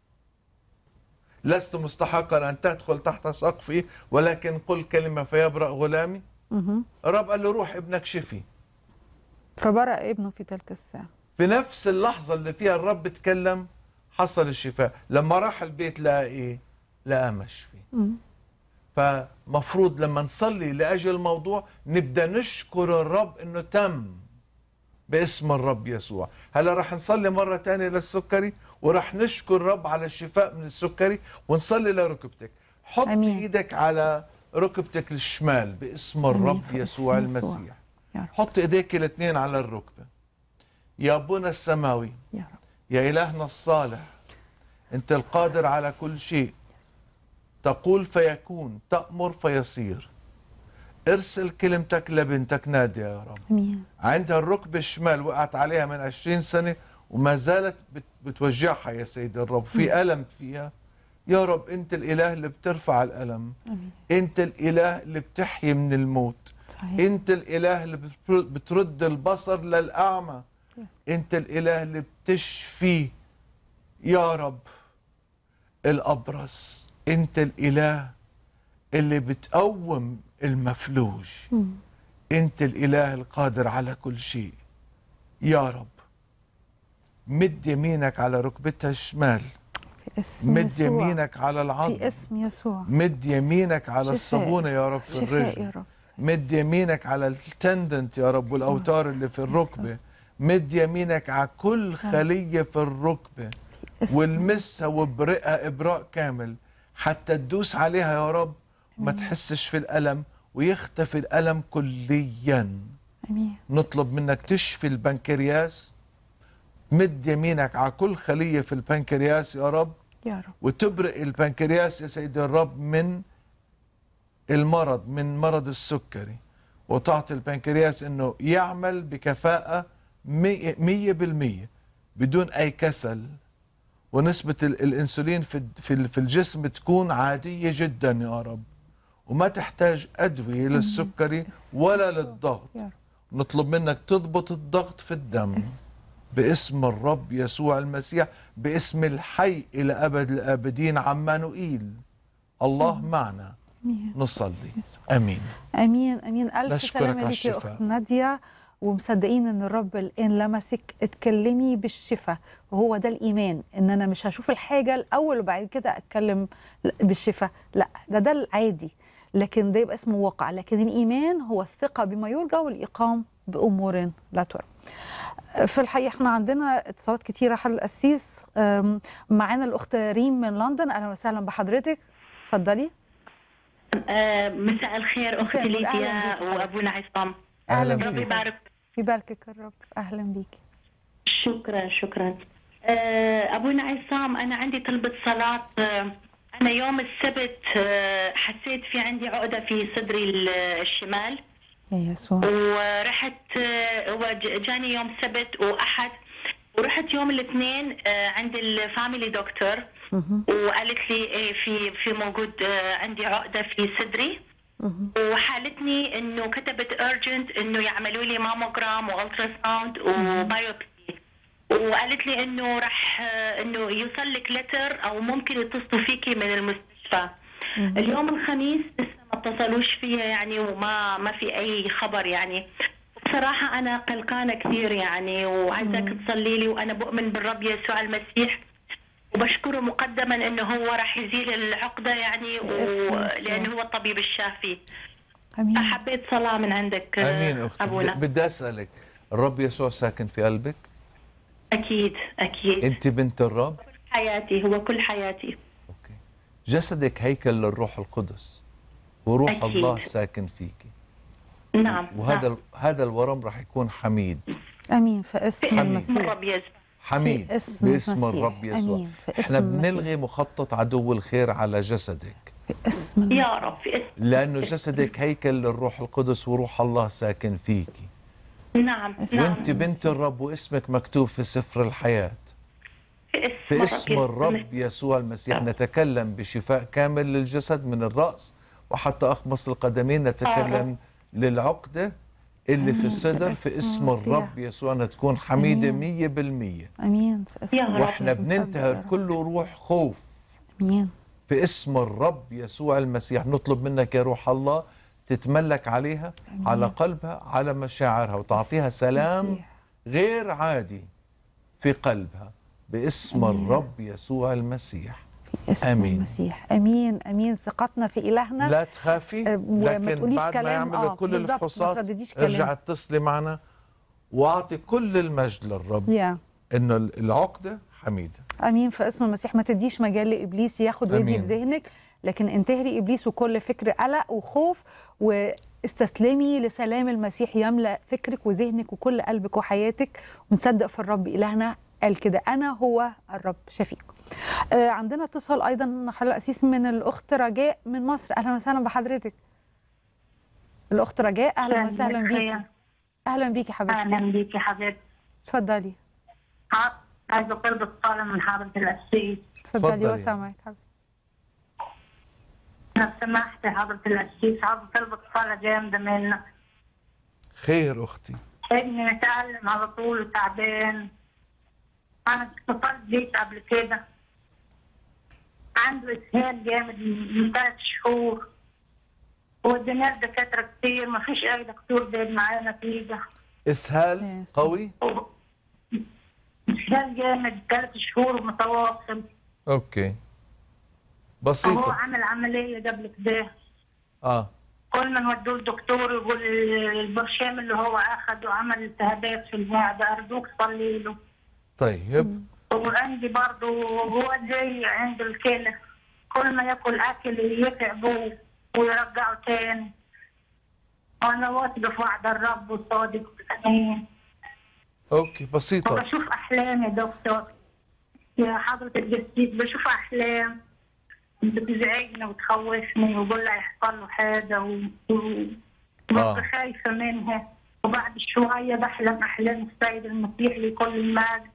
لست مستحقا ان تدخل تحت سقفي ولكن قل كلمه فيبرأ غلامي مهم. الرب قال له روح ابنك شفي فبرأ ابنه في تلك الساعة في نفس اللحظة اللي فيها الرب تكلم حصل الشفاء لما راح البيت لقى ايه لقى مشفي مم. فمفروض لما نصلي لأجل الموضوع نبدأ نشكر الرب انه تم باسم الرب يسوع هلا راح نصلي مرة تانية للسكري وراح نشكر الرب على الشفاء من السكري ونصلي لركبتك حط أمين. ايدك على ركبتك الشمال باسم الرب في يسوع اسم يسوع. المسيح يا رب حط ايديك الاثنين على الركبة يا ابونا السماوي يا رب يا إلهنا الصالح أنت القادر على كل شيء تقول فيكون تأمر فيصير ارسل كلمتك لبنتك نادية يا رب امين عندها الركبة الشمال وقعت عليها من عشرين سنة وما زالت بت- بتوجعها يا سيد الرب في ألم فيها يا رب أنت الإله اللي بترفع الألم امين أنت الإله اللي بتحيي من الموت صحيح انت الاله اللي بتر- بترد البصر للاعمى انت الاله اللي بتشفي يا رب الابرص انت الاله اللي بتقوم المفلوج مم. انت الاله القادر على كل شيء يا رب مد يمينك على ركبتها الشمال في اسم مد يسوع يمينك على العظم في اسم يسوع مد يمينك على شفاء. الصابونه يا رب في شفاء الرجل يا رب مد يمينك على التندنت يا رب والاوتار اللي في الركبه مد يمينك على كل خليه في الركبه في اسم والمسها وابرئها ابراء كامل حتى تدوس عليها يا رب ما تحسش في الالم ويختفي الالم كليا امين نطلب منك تشفي البنكرياس مد يمينك على كل خليه في البنكرياس يا رب يا رب وتبرئ البنكرياس يا سيدي الرب من المرض من مرض السكري وتعطي البنكرياس انه يعمل بكفاءة مية, مية بالمية بدون اي كسل ونسبة ال- الانسولين في الد- في ال- في الجسم تكون عادية جدا يا رب وما تحتاج ادوية للسكري ولا للضغط يا رب نطلب منك تضبط الضغط في الدم اسم باسم الرب يسوع المسيح باسم الحي إلى أبد الآبدين عمانوئيل الله معنا امين نصلي باسم يسوع. أمين امين امين الف نشكرك سلامه على ليك يا الشفاء. اخت ناديه ومصدقين ان الرب الان لمسك اتكلمي بالشفاء وهو ده الايمان ان انا مش هشوف الحاجه الاول وبعد كده اتكلم بالشفاء لا ده ده العادي لكن ده يبقى اسمه واقع لكن الايمان هو الثقه بما يرجى والاقام بامور لا ترى في الحقيقه احنا عندنا اتصالات كتيره حل القسيس أم، معانا الاخت ريم من لندن اهلا وسهلا بحضرتك اتفضلي آه، مساء الخير مساء اختي النور. أهلاً ليديا بيكي. وابونا عصام أهلاً اهلا بيكي. ربي بيك يبارك يباركك الرب اهلا بيكي شكرا شكرا آه، ابونا عصام انا عندي طلبة صلاة آه، انا يوم السبت آه، حسيت في عندي عقدة في صدري ال- الشمال يا يسوع ورحت آه، هو ج- جاني يوم سبت واحد ورحت يوم الاثنين آه، عند الفاميلي دكتور مهم. وقالت لي إيه في في موجود آه، عندي عقدة في صدري مهم. وحالتني انه كتبت ارجنت انه يعملوا لي ماموجرام والترا ساوند وبايوبسي وقالت لي انه راح آه، انه يوصل لك لتر او ممكن يتصلوا فيكي من المستشفى اليوم الخميس لسه ما اتصلوش فيها يعني وما ما في اي خبر يعني بصراحة أنا قلقانة كثير يعني وعايزاك تصلي لي وأنا بؤمن بالرب يسوع المسيح وبشكره مقدما انه هو راح يزيل العقده يعني باسم و... يسوع. لانه هو الطبيب الشافي امين فحبيت صلاه من عندك آه، امين اختي ابونا بدي- بدي اسالك الرب يسوع ساكن في قلبك اكيد اكيد انت بنت الرب حياتي هو كل حياتي اوكي جسدك هيكل للروح القدس وروح أكيد. الله ساكن فيك نعم وهذا نعم. ال- هذا الورم راح يكون حميد امين في اسم حميد. المسيح الرب يسوع حميد في اسم باسم المسيح. الرب يسوع أمين. في احنا اسم المسيح. بنلغي مخطط عدو الخير على جسدك في اسم المسيح يا رب في اسم لانه جسدك هيكل للروح القدس وروح الله ساكن فيك نعم اسم نعم وانت بنت الرب واسمك مكتوب في سفر الحياه في اسم, في اسم يسوع. الرب يسوع المسيح نتكلم بشفاء كامل للجسد من الرأس وحتى أخمص القدمين نتكلم للعقدة اللي في الصدر في باسم اسم المسيح. الرب يسوع أنها تكون حميدة مية بالمية امين في اسم يا رب. وإحنا المسيح. بننتهر نصدق يا كل روح خوف رب. امين في اسم الرب يسوع المسيح نطلب منك يا روح الله تتملك عليها على قلبها على مشاعرها وتعطيها سلام المسيح. غير عادي في قلبها باسم الرب يسوع المسيح في اسم آمين. المسيح امين امين ثقتنا في الهنا لا تخافي أه، وما لكن تقوليش بعد ما كلام، يعملوا آه، كل بالظبط، ما الفحوصات تردديش كلام. ارجع اتصلي معنا واعطي كل المجد للرب يا انه العقده حميده امين في اسم المسيح ما تديش مجال لابليس ياخد ويدي في أمين. ذهنك لكن انتهري ابليس وكل فكر قلق وخوف واستسلمي لسلام المسيح يملا فكرك وذهنك وكل قلبك وحياتك ونصدق في الرب الهنا قال كده انا هو الرب شفيق آه عندنا اتصال ايضا حضرتك الاسيس من الاخت رجاء من مصر اهلا وسهلا بحضرتك الاخت رجاء اهلا أهلاً وسهلا بك. بيكي اهلا بيكي حبيبتي اهلا بيكي حبيبتي اتفضلي ع- عايزه طلب الصلاه من حضره القسيس اتفضلي اتفضلي. وسامعك حبيبتي لو سمحت يا حضره القسيس عايزه طلب الصلاه جامده منك خير اختي ابني متعلم على طول وتعبان انا اتصلت بيك قبل كده عنده اسهال جامد من ثلاث شهور ودينا له دكاتره كتير ما فيش اي دكتور جايب معاه نتيجه اسهال يس. قوي اسهال جامد ثلاث شهور متواصل اوكي هو بسيطه عمل عمليه قبل كده اه كل ما نودوه الدكتور يقول البرشام اللي هو اخده عمل التهابات في المعده ارجوك صلي له طيب وعندي برضه هو زي عند الكلى كل ما ياكل اكل يتعبه ويرجعه تاني وانا واثقه في وعد الرب وصادق امين اوكي بسيطه وبشوف احلام يا دكتور يا حضرة الجسيس بشوف احلام بتزعجني وتخوفني وبقول لها يحصل له حاجه و... و... آه. ببقى خايفه منها وبعد شويه بحلم احلام السيد المسيح لكل المجد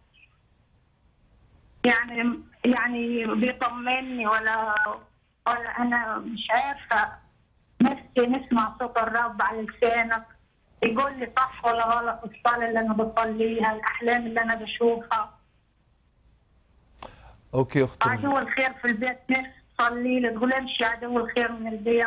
يعني يعني بيطمني ولا ولا انا مش عارفه نفسي نسمع صوت الرب على لسانك يقول لي صح ولا غلط الصلاه اللي انا بصليها الاحلام اللي انا بشوفها اوكي اختي رجاء. عدو الخير في البيت نفسي تصلي لي تقول امشي عدو الخير من البيت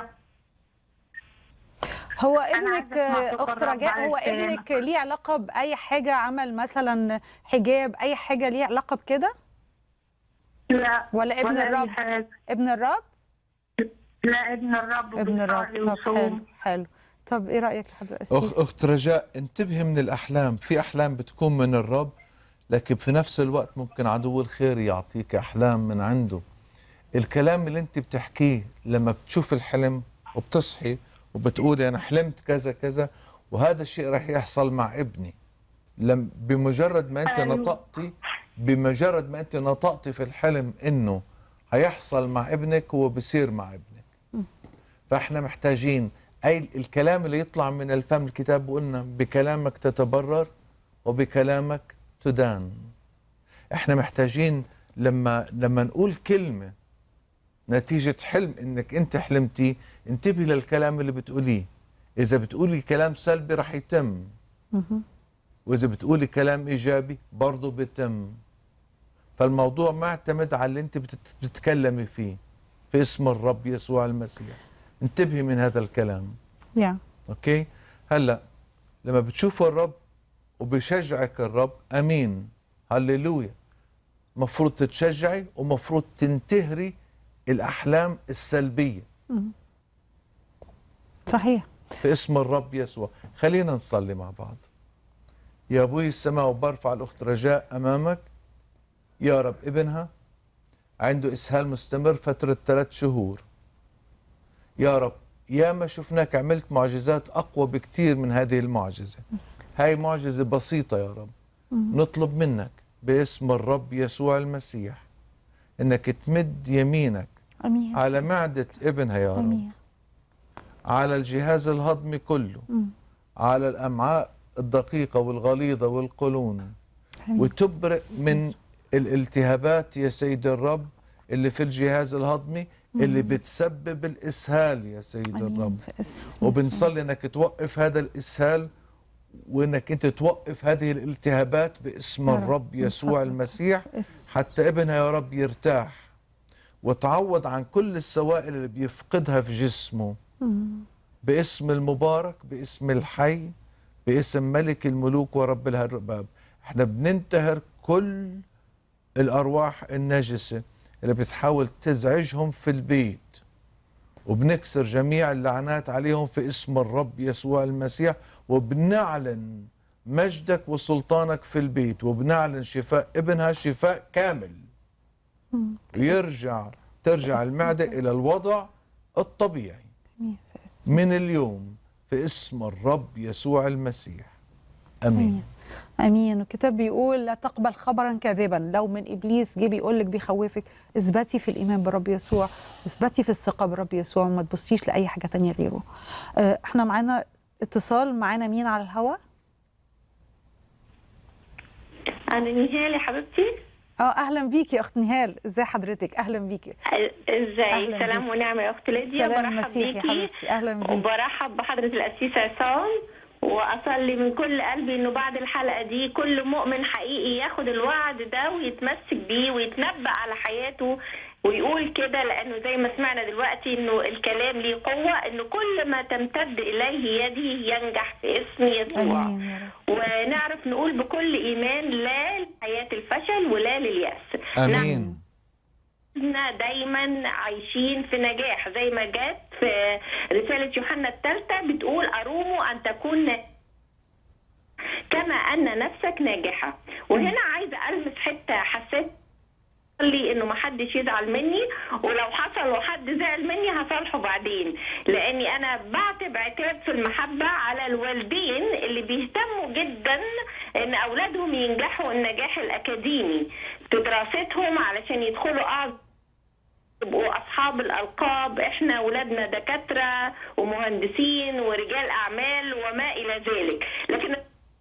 هو عايزة ابنك أسمع صوت اخت الرب رجاء على هو لسانك. ابنك ليه علاقه باي حاجه عمل مثلا حجاب اي حاجه ليه علاقه بكده لا ولا ابن ولا أي الرب؟ حاجة. ابن الرب لا ابن الرب ابن الرب وبيصلي طب حلو ويصوم. حلو طب ايه رايك يا حضرتك أخ القسيس اخت رجاء انتبهي من الاحلام في احلام بتكون من الرب لكن في نفس الوقت ممكن عدو الخير يعطيك احلام من عنده الكلام اللي انت بتحكيه لما بتشوف الحلم وبتصحي وبتقولي انا حلمت كذا كذا وهذا الشيء راح يحصل مع ابني لم بمجرد ما انت أيوة. نطقتي بمجرد ما انت نطقتي في الحلم انه هيحصل مع ابنك هو بصير مع ابنك فاحنا محتاجين اي الكلام اللي يطلع من الفم الكتاب قلنا بكلامك تتبرر وبكلامك تدان احنا محتاجين لما لما نقول كلمه نتيجه حلم انك انت حلمتي انتبهي للكلام اللي بتقوليه اذا بتقولي كلام سلبي رح يتم واذا بتقولي كلام ايجابي برضه بيتم فالموضوع معتمد على اللي انت بتت- بتتكلمي فيه في اسم الرب يسوع المسيح انتبهي من هذا الكلام يا اوكي هلا لما بتشوفوا الرب وبيشجعك الرب امين هللويا مفروض تتشجعي ومفروض تنتهري الاحلام السلبيه صحيح في اسم الرب يسوع خلينا نصلي مع بعض يا ابوي السماء وبرفع الاخت رجاء امامك يا رب ابنها عنده اسهال مستمر فتره ثلاث شهور يا رب يا ما شفناك عملت معجزات اقوى بكثير من هذه المعجزه هاي معجزه بسيطه يا رب نطلب منك باسم الرب يسوع المسيح انك تمد يمينك امين على معده ابنها يا رب امين على الجهاز الهضمي كله مم. على الامعاء الدقيقه والغليظه والقولون آمين. وتبرئ من الالتهابات يا سيد الرب اللي في الجهاز الهضمي اللي بتسبب الاسهال يا سيد امين الرب في اسم وبنصلي انك توقف هذا الاسهال وانك انت توقف هذه الالتهابات باسم يا رب. الرب من يسوع فضلك. المسيح اسم حتى ابنها يا رب يرتاح وتعوض عن كل السوائل اللي بيفقدها في جسمه مم. باسم المبارك باسم الحي باسم ملك الملوك ورب الأرباب احنا بننتهر كل الأرواح النجسة اللي بتحاول تزعجهم في البيت وبنكسر جميع اللعنات عليهم في اسم الرب يسوع المسيح وبنعلن مجدك وسلطانك في البيت وبنعلن شفاء ابنها شفاء كامل مم. ويرجع ترجع المعدة إلى الوضع الطبيعي امين في اسم من اليوم في اسم الرب يسوع المسيح امين امين والكتاب بيقول لا تقبل خبرا كاذبا لو من ابليس جه بيقول لك بيخوفك اثبتي في الايمان بالرب يسوع اثبتي في الثقه بالرب يسوع وما تبصيش لاي حاجه تانية غيره آه، احنا معانا اتصال معانا مين على الهوا أنا نهال يا حبيبتي اه اهلا بيكي يا اخت نهال ازي حضرتك اهلا بيكي ازاي أهلاً سلام بيكي. ونعمة يا أخت ليديا سلام برحب المسيح يا بيكي حبيبتي اهلا بيكي وبرحب بحضرة القسيس عصام وأصلي من كل قلبي إنه بعد الحلقة دي كل مؤمن حقيقي ياخد الوعد ده ويتمسك بيه ويتنبأ على حياته ويقول كده لأنه زي ما سمعنا دلوقتي إنه الكلام ليه قوة إنه كل ما تمتد إليه يده ينجح في اسم يسوع امين يا رب ونعرف نقول بكل إيمان لا لحياة الفشل ولا لليأس امين احنا دايما عايشين في نجاح زي ما جت في رسالة يوحنا الثالثة بتقول أروم أن تكون نا- كما أن نفسك ناجحة وهنا عايزة ألمس حتة حسيت لي انه ما حدش يزعل مني ولو حصل وحد زعل مني هصالحه بعدين لاني انا بعتب عتاب في المحبه على الوالدين اللي بيهتموا جدا ان اولادهم ينجحوا النجاح الاكاديمي في دراستهم علشان يدخلوا اعظم يبقوا اصحاب الالقاب احنا ولادنا دكاتره ومهندسين ورجال اعمال وما الى ذلك لكن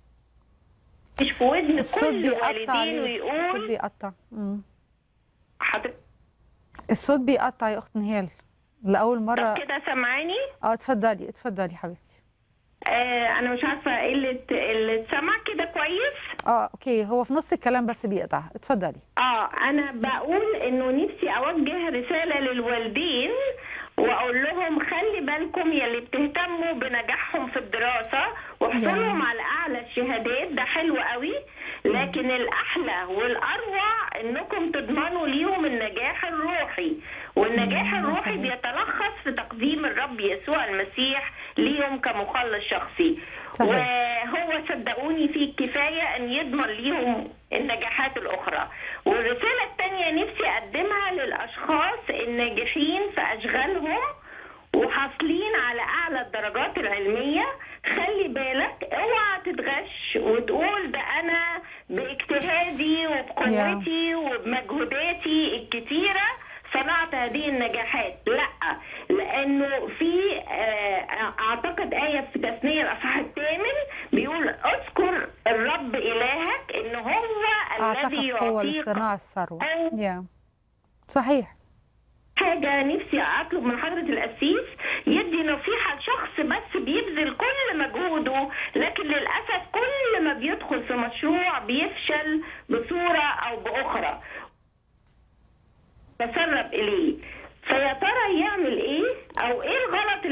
مش في ودن الصوت كل بيقطع والدين عليك الصوت ويقول بيقطع مم. حضرتك الصوت بيقطع يا اخت نهال لاول مره كده سامعاني اه اتفضلي اتفضلي حبيبتي آه انا مش عارفه ايه اللي ت- اللي اتسمع كده كويس اه اوكي هو في نص الكلام بس بيقطع اتفضلي اه انا بقول انه نفسي اوجه رساله للوالدين واقول لهم خلي بالكم يلي بتهتموا بنجاحهم في الدراسه وحصولهم على اعلى الشهادات ده حلو قوي لكن الاحلى والاروع انكم تضمنوا ليهم النجاح الروحي والنجاح مم، الروحي صحيح. بيتلخص في تقديم الرب يسوع المسيح ليهم كمخلص شخصي صحيح. وهو صدقوني فيه كفاية أن يضمن ليهم النجاحات الأخرى والرسالة الثانية نفسي أقدمها للأشخاص الناجحين في أشغالهم وحاصلين على أعلى الدرجات العلمية خلي بالك اوعى تتغش وتقول ده أنا باجتهادي وبقوتي وبمجهوداتي الكتيرة صنعت هذه النجاحات لا لانه في آه، اعتقد ايه في تثنيه الاصحاح الثامن بيقول اذكر الرب الهك ان هو الذي اعتقد قوه يعطيك لاصطناع الثروه أو- يا صحيح حاجة نفسي أطلب من حضرة القسيس يدي نصيحة لشخص بس بيبذل كل مجهوده لكن للأسف كل ما بيدخل في مشروع بيفشل بصورة أو بأخرى تسرب إليه فيا ترى يعمل إيه أو إيه الغلط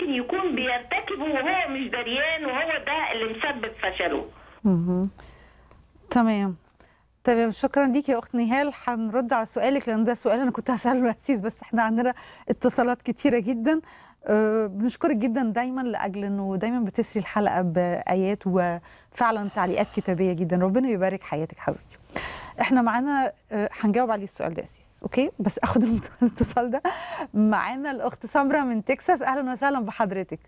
ممكن يكون بيرتكبه وهو مش دريان وهو ده اللي مسبب فشله مهم. تمام تمام شكرا ليكي يا اخت نهال هنرد على سؤالك لان ده سؤال انا كنت هساله لأسيس بس احنا عندنا اتصالات كتيره جدا أه بنشكرك جدا دايما لاجل انه دايما بتسري الحلقه بايات وفعلا تعليقات كتابيه جدا ربنا يبارك حياتك حبيبتي احنا معانا أه، هنجاوب عليه السؤال ده يا اسيس اوكي بس اخد الاتصال ده معانا الاخت سمره من تكساس اهلا وسهلا بحضرتك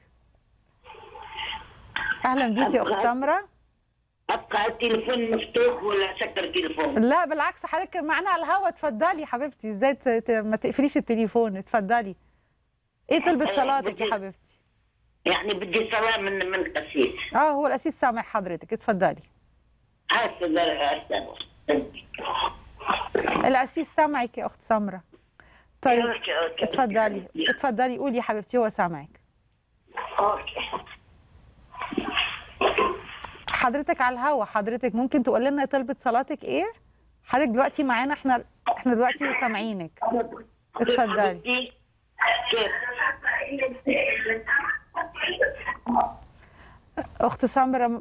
اهلا بيكي يا اخت سمره ابقى التليفون مفتوح ولا سكر التليفون لا بالعكس حضرتك معانا على الهوا اتفضلي يا حبيبتي ازاي ت- ت- ما تقفليش التليفون اتفضلي ايه طلبة آه، صلاتك يا بدي- حبيبتي يعني بدي صلاة من من القسيس اه هو الاسيس سامع حضرتك اتفضلي عارفة عارفة الاسيس سامعك يا اخت سمره طيب أوكي، أوكي. اتفضلي اتفضلي قولي يا حبيبتي هو سامعك أوكي. حضرتك على الهوا حضرتك ممكن تقول لنا طلبة صلاتك ايه حضرتك دلوقتي معانا احنا احنا دلوقتي سامعينك اتفضلي. بدي- كيف اخت سمره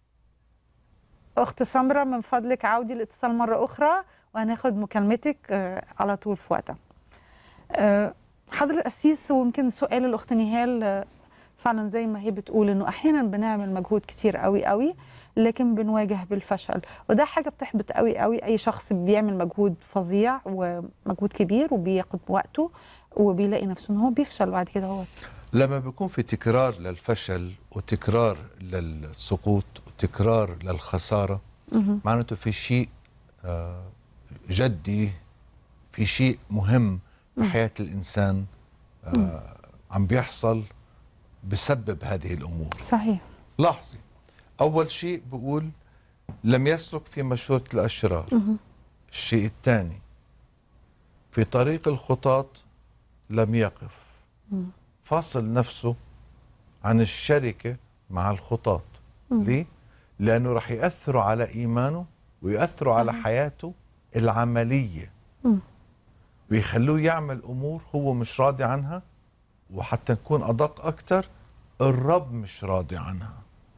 اخت سمره من فضلك عودي الاتصال مره اخرى وهناخد مكالمتك آه، على طول في وقتها آه، حضر القسيس ويمكن سؤال الاخت نهال آه، فعلا زي ما هي بتقول انه احيانا بنعمل مجهود كتير قوي قوي لكن بنواجه بالفشل وده حاجه بتحبط قوي قوي اي شخص بيعمل مجهود فظيع ومجهود كبير وبياخد وقته وبيلاقي نفسه ان هو بيفشل بعد كده هو لما بيكون في تكرار للفشل وتكرار للسقوط وتكرار للخسارة معناته في شيء آه، جدي في شيء مهم في حياة الإنسان آه، عم بيحصل بسبب هذه الأمور صحيح لاحظي أول شيء بقول لم يسلك في مشورة الأشرار الشيء الثاني في طريق الخطاة لم يقف فاصل نفسه عن الشركة مع الخطاة ليه؟ لأنه رح يأثروا على إيمانه ويأثروا على حياته العملية ويخلوه يعمل أمور هو مش راضي عنها وحتى نكون أدق أكتر الرب مش راضي عنها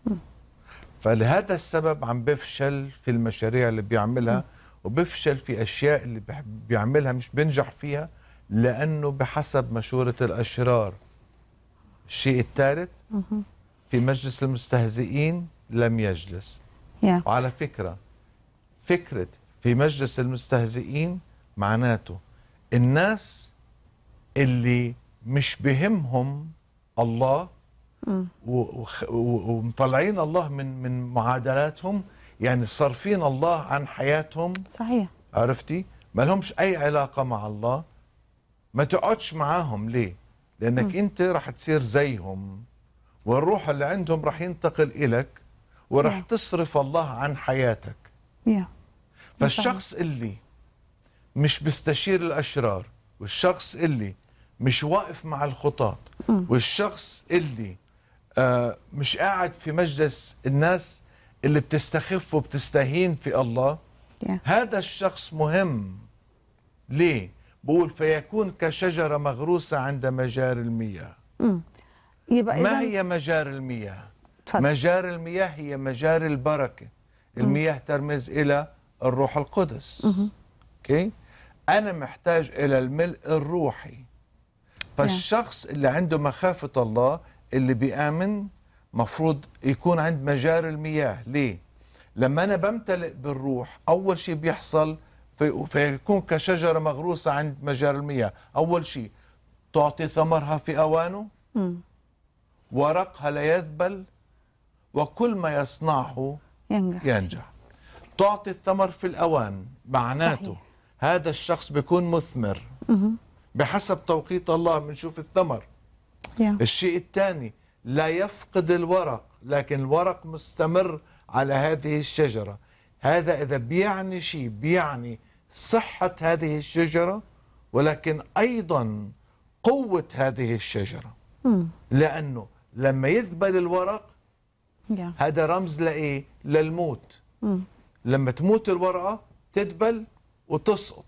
فلهذا السبب عم بفشل في المشاريع اللي بيعملها وبفشل في أشياء اللي بح- بيعملها مش بينجح فيها لأنه بحسب مشورة الأشرار الشيء الثالث في مجلس المستهزئين لم يجلس يا وعلى فكرة فكرة في مجلس المستهزئين معناته الناس اللي مش بهمهم الله و- وخ- و- ومطلعين الله من من معادلاتهم يعني صارفين الله عن حياتهم صحيح عرفتي ما لهمش اي علاقه مع الله ما تقعدش معاهم ليه لانك انت رح تصير زيهم والروح اللي عندهم رح ينتقل إلك ورح نعم. تصرف الله عن حياتك يا فالشخص اللي مش بيستشير الأشرار والشخص اللي مش واقف مع الخطاة والشخص اللي آه مش قاعد في مجلس الناس اللي بتستخف وبتستهين في الله يا هذا الشخص مهم ليه؟ بقول فيكون كشجرة مغروسة عند مجاري المياه يبقى ما إذن- هي مجاري المياه؟ اتفضل. مجاري المياه هي مجاري البركة المياه ترمز إلى الروح القدس أوكي؟ أنا محتاج إلى الملء الروحي فالشخص اللي عنده مخافة الله اللي بيآمن مفروض يكون عند مجاري المياه ليه؟ لما أنا بمتلئ بالروح أول شيء بيحصل في فيكون كشجرة مغروسة عند مجاري المياه أول شيء تعطي ثمرها في أوانه ورقها لا يذبل وكل ما يصنعه ينجح ينجح تعطي الثمر في الأوان معناته صحيح. هذا الشخص بيكون مثمر بحسب توقيت الله بنشوف الثمر يا الشيء الثاني لا يفقد الورق لكن الورق مستمر على هذه الشجرة هذا إذا بيعني شيء بيعني صحة هذه الشجرة ولكن أيضا قوة هذه الشجرة لأنه لما يذبل الورق يا هذا رمز لإيه؟ للموت لما تموت الورقة تدبل وتسقط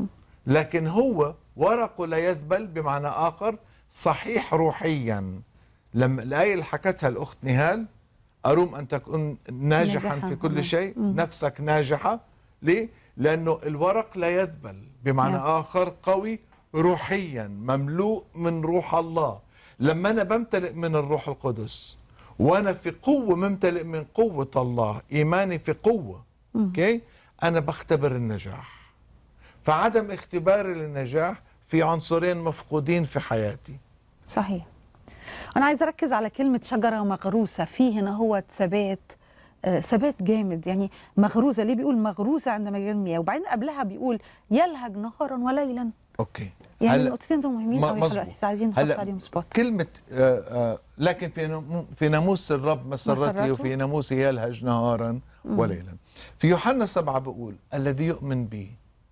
لكن هو ورقه لا يذبل بمعنى آخر صحيح روحيا لما الآية اللي حكتها الأخت نهال أروم أن تكون ناجحا ناجحاً. في كل مم. شيء مم. نفسك ناجحة ليه؟ لأنه الورق لا يذبل بمعنى نعم. آخر قوي روحيا مملوء من روح الله لما أنا بمتلئ من الروح القدس وأنا في قوة ممتلئ من قوة الله إيماني في قوة أوكي أنا بختبر النجاح فعدم اختباري للنجاح في عنصرين مفقودين في حياتي صحيح انا عايزه اركز على كلمه شجره مغروسه في هنا هو ثبات آه، ثبات جامد يعني مغروزه ليه بيقول مغروزه عند مجال المياه وبعدين قبلها بيقول يلهج نهارا وليلا أوكي يعني هلا- النقطتين دول مهمين ما- قوي مظبوط. يا عايزين نحط هلا عليهم سبوت كلمة آه آه لكن في نمو- في ناموس الرب مسرته مسرته. وفي ناموسه يلهج نهارا وليلا في يوحنا سبعة بيقول الذي يؤمن بي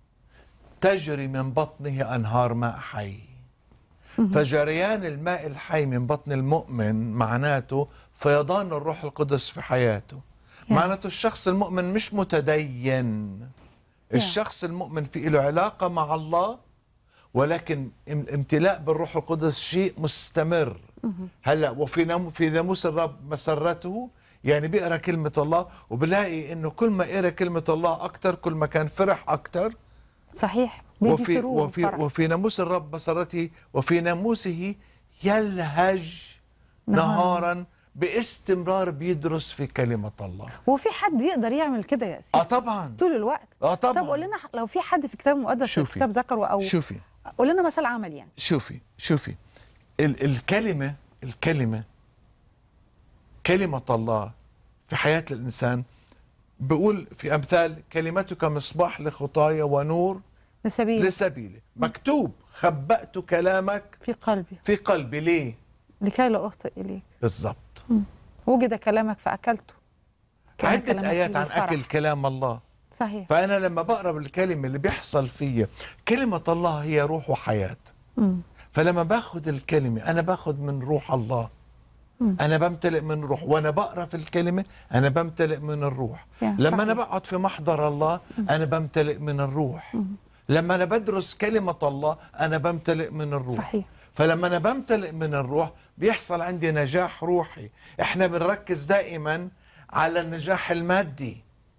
تجري من بطنه أنهار ماء حي فجريان الماء الحي من بطن المؤمن معناته فيضان الروح القدس في حياته معناته الشخص المؤمن مش متدين الشخص المؤمن في له علاقة مع الله ولكن ام- الامتلاء بالروح القدس شيء مستمر هلا وفي نام في ناموس الرب مسرته يعني بيقرا كلمه الله وبلاقي انه كل ما قرا كلمه الله اكثر كل ما كان فرح اكثر صحيح بيدي وفي سرور وفي وفرح. وفي ناموس الرب مسرته وفي ناموسه يلهج نهاراً. نهارا باستمرار بيدرس في كلمه الله وفي حد يقدر يعمل كده يا اه سيدي طبعا طول الوقت اه طبعا طب قول لنا لو في حد في كتاب مقدس شوفي. كتاب ذكره او شوفي قول لنا مثل عمل يعني شوفي شوفي ال الكلمة الكلمة كلمة الله في حياة الإنسان بقول في أمثال كلمتك مصباح لخطايا ونور لسبيل لسبيلي مكتوب خبأت كلامك في قلبي في قلبي ليه لكي لا اخطئ اليك بالضبط وجد كلامك فاكلته كان عدة كلامك آيات فيه عن الفرح. أكل كلام الله صحيح فأنا لما بقرأ بالكلمة اللي بيحصل فيا كلمة الله هي روح وحياة مم. فلما باخد الكلمة أنا باخد من روح الله أنا بمتلئ من روح وأنا بقرأ في الكلمة أنا بمتلئ من الروح يا لما أنا صحيح. بقعد في محضر الله أنا بمتلئ من الروح لما أنا بدرس كلمة الله أنا بمتلئ من الروح صحيح. فلما أنا بمتلئ من الروح بيحصل عندي نجاح روحي إحنا بنركز دائما على النجاح المادي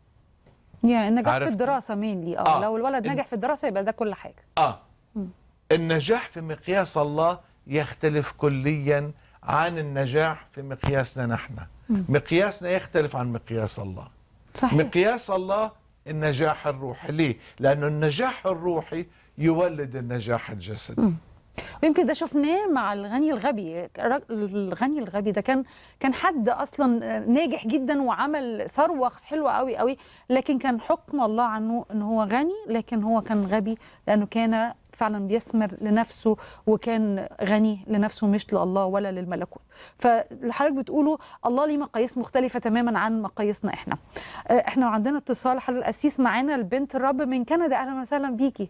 يا النجاح في عرفتي؟ الدراسه مينلي اه آه. لو الولد إن- نجح في الدراسه يبقى ده كل حاجه آه النجاح في مقياس الله يختلف كليا عن النجاح في مقياسنا نحن مقياسنا يختلف عن مقياس الله صحيح مقياس الله النجاح الروحي ليه؟ لأنه النجاح الروحي يولد النجاح الجسدي ويمكن ده شفناه مع الغني الغبي الرج- الغني الغبي ده كان كان حد اصلا ناجح جدا وعمل ثروه حلوه قوي قوي لكن كان حكم الله عنه ان هو غني لكن هو كان غبي لانه كان فعلا بيثمر لنفسه وكان غني لنفسه مش لله ولا للملكوت فاللي حضرتك بتقوله الله ليه مقاييس مختلفه تماما عن مقاييسنا احنا آه، احنا عندنا اتصال حضرتك القسيس معانا البنت الرب من كندا اهلا وسهلا بيكي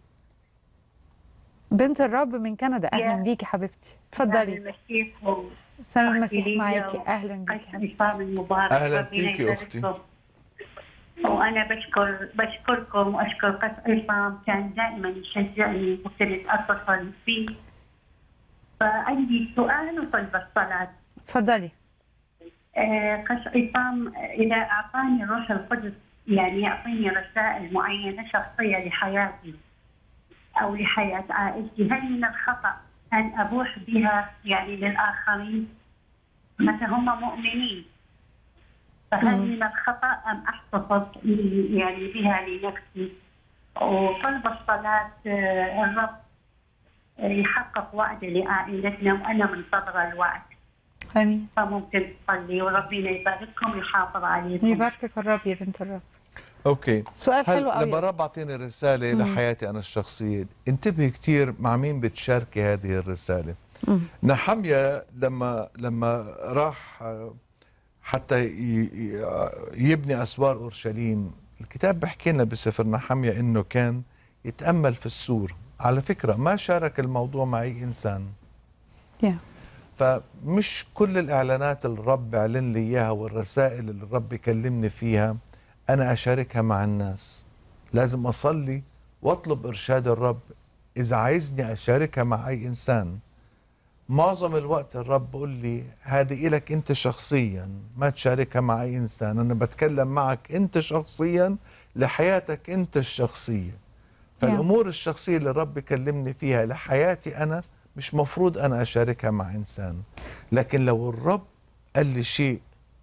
بنت الرب من كندا اهلا يا. بيكي حبيبتي اتفضلي المسيح سلام المسيح ليا معاكي و- اهلا بيكي حبيبتي الإصابة المبارك أهلاً ربنا فيكي يبارككم. أختي. وأنا بشكر بشكركم وأشكر قس عصام كان دائما يشجعني وكنت أتصل فيه فعندي سؤال وطلب الصلاة اتفضلي آه، قس عصام إذا أعطاني الروح القدس يعني يعطيني رسائل معينة شخصية لحياتي أو لحياة عائلتي هل من الخطأ أن أبوح بها يعني للآخرين مثلا هم مؤمنين فهل من الخطأ أم أحتفظ يعني بها لنفسي وطلب الصلاة آه، الرب آه، يحقق وعده لعائلتنا وأنا منتظرة الوعد امين فممكن تصلي وربنا يبارككم ويحافظ عليكم يباركك الرب يا بنت الرب أوكي سؤال حلو هل قوي لما يا الرب أسيس. أعطيني رسالة لحياتي أنا الشخصية انتبهي كتير مع مين بتشاركي هذه الرسالة مم. نحمية لما لما راح آه، حتى ي- ي- آه، يبني أسوار أورشليم الكتاب بيحكي لنا بسفر نحمية إنه كان يتأمل في السور على فكرة ما شارك الموضوع مع أي إنسان يا. فمش كل الإعلانات اللي الرب أعلن لي إياها والرسائل اللي الرب يكلمني فيها أنا أشاركها مع الناس لازم أصلي وأطلب إرشاد الرب إذا عايزني أشاركها مع أي إنسان معظم الوقت الرب بقول لي هذه إلك أنت شخصيا ما تشاركها مع أي إنسان أنا بتكلم معك أنت شخصيا لحياتك أنت الشخصية فالأمور الشخصية اللي الرب يكلمني فيها لحياتي أنا مش مفروض أنا أشاركها مع إنسان لكن لو الرب قال لي شيء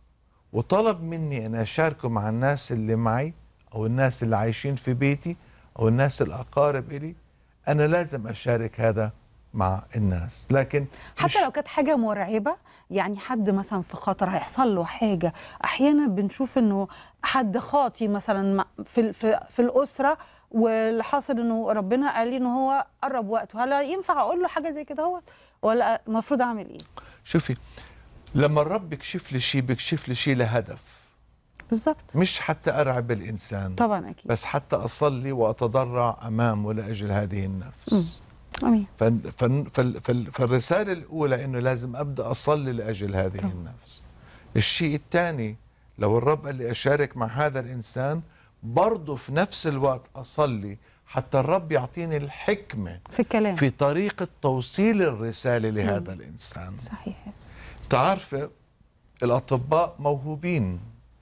وطلب مني أن أشاركه مع الناس اللي معي أو الناس اللي عايشين في بيتي أو الناس الأقارب إلي أنا لازم أشارك هذا مع الناس لكن مش- حتى لو كانت حاجة مرعبة يعني حد مثلا في خطر هيحصل له حاجة أحيانا بنشوف إنه حد خاطي مثلا مع- في ال- في, في الأسرة واللي حاصل إنه ربنا قال لي إنه هو قرب وقته هل ينفع أقول له حاجة زي كده هو ولا المفروض أعمل إيه؟ شوفي لما الرب يكشف لي شيء بيكشف لي شيء لهدف بالظبط مش حتى أرعب الإنسان طبعا أكيد بس حتى أصلي وأتضرع أمامه لأجل هذه النفس أمين فن فن فال فال فالرسالة الأولى إنه لازم أبدأ أصلي لأجل هذه طبعا. النفس الشيء الثاني لو الرب قال لي أشارك مع هذا الإنسان برضه في نفس الوقت أصلي حتى الرب يعطيني الحكمة في الكلام في طريقة توصيل الرسالة لهذا الإنسان صحيح يس. تعرف الأطباء موهوبين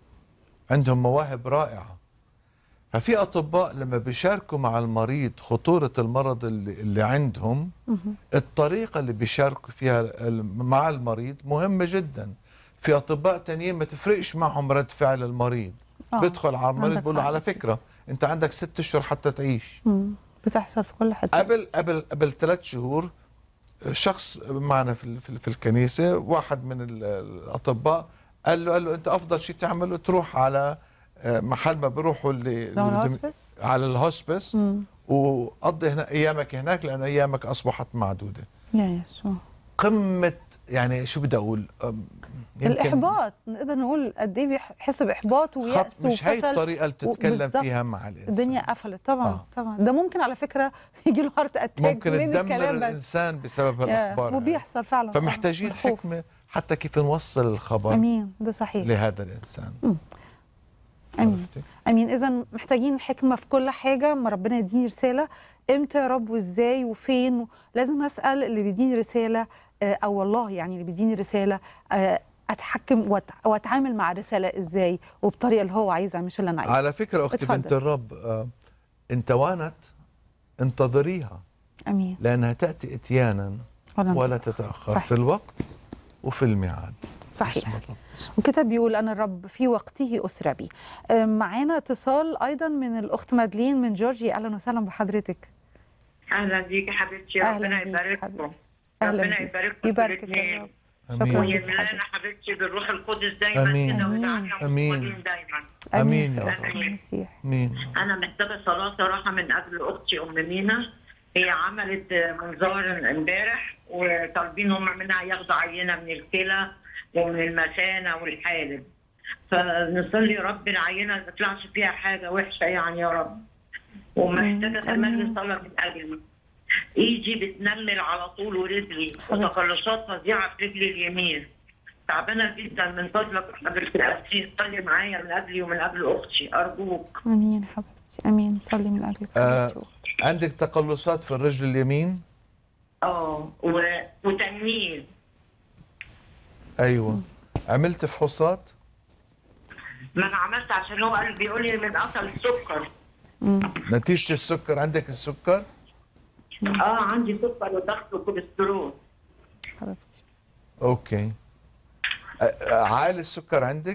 عندهم مواهب رائعة ففي أطباء لما بيشاركوا مع المريض خطورة المرض اللي, اللي عندهم الطريقة اللي بيشاركوا فيها ال- مع المريض مهمة جدا في أطباء تانيين ما تفرقش معهم رد فعل المريض آه، بيدخل على المريض عندك بيقول له حق على أساساً. فكرة أنت عندك ست أشهر حتى تعيش مم. بتحصل في كل حتة قبل قبل قبل ثلاث شهور شخص معنا في ال- في, ال- في الكنيسه واحد من ال- الاطباء قال له قال له انت افضل شيء تعمله تروح على آه، محل ما بيروحوا اللي لو اللي بدهم- الهوسبس على الهوسبس مم. وقضي هنا ايامك هناك لانه ايامك اصبحت معدوده يا يسوع قمه يعني شو بدي اقول أم، يمكن الإحباط نقدر نقول قد إيه بيحس بإحباط ويأس خط مش هي وفشل الطريقه اللي بتتكلم بالظبط. فيها مع الانسان الدنيا قفلت طبعا آه. آه. طبعا ده ممكن على فكره يجي له هارت اتاك ممكن من تدمر الكلام بس الانسان بسبب يا، الاخبار هاي. وبيحصل فعلا فمحتاجين طبعاً. الخوف. حكمه حتى كيف نوصل الخبر امين ده صحيح لهذا الانسان امين عرفتي؟ امين اذا محتاجين الحكمه في كل حاجه ما ربنا يديني رساله امتى يا رب وازاي وفين لازم اسال اللي بيديني رساله آه، او والله يعني اللي بيديني رساله آه، اتحكم وأت- واتعامل مع الرساله ازاي وبطريقه اللي هو عايزها مش اللي انا عايزها على فكرة أختي اتفضل. بنت الرب آه، إن توانت انتظريها امين لأنها تأتي إتيانا ولا, ولا تتأخر صحيح. في الوقت وفي الميعاد صحيح بسم الرب وكتاب بيقول أنا الرب في وقته أسرى بي آه، معانا اتصال أيضا من الأخت مادلين من جورجيا أهلا وسهلا بحضرتك اهلا بيك يا حبيبتي أهلاً ربنا بيك يبارككم حبيبتي. أهلا ربنا بيك. يبارككم يباركك الاثنين. يا رب أمين شكراً. ويملانا حبيبتي بالروح القدس دايما أمين. كده أمين. ودعنا أمين. مصابين دايما أمين في يا اسم رب. المسيح مين انا محتاجه صلاه صراحه من اجل اختي ام مينا هي عملت منظار امبارح وطالبين هم منها ياخدوا عينه من الكلى ومن المثانه والحالب فنصلي يا رب العينه ما تطلعش فيها حاجه وحشه يعني يا رب ومحتاجه كمان آمين. نصلي من اجلي ايدي بتنمل على طول ورجلي وتقلصات فظيعه في رجلي اليمين تعبانه جدا من فضلك حضرتك القسيس صلي معايا من اجلي ومن اجل اختي ارجوك أمين حبيبتي أمين صلي من أجلك آه. حبيبتي. عندك تقلصات في الرجل اليمين اه و- وتنميل أيوة عملت فحوصات ما انا عملت عشان هو قال بيقول لي من اصل السكر نتيجة السكر عندك السكر اه عندي سكر وضغط وكوليسترول حبيبتي أوكي آه، آه، عالي السكر عندك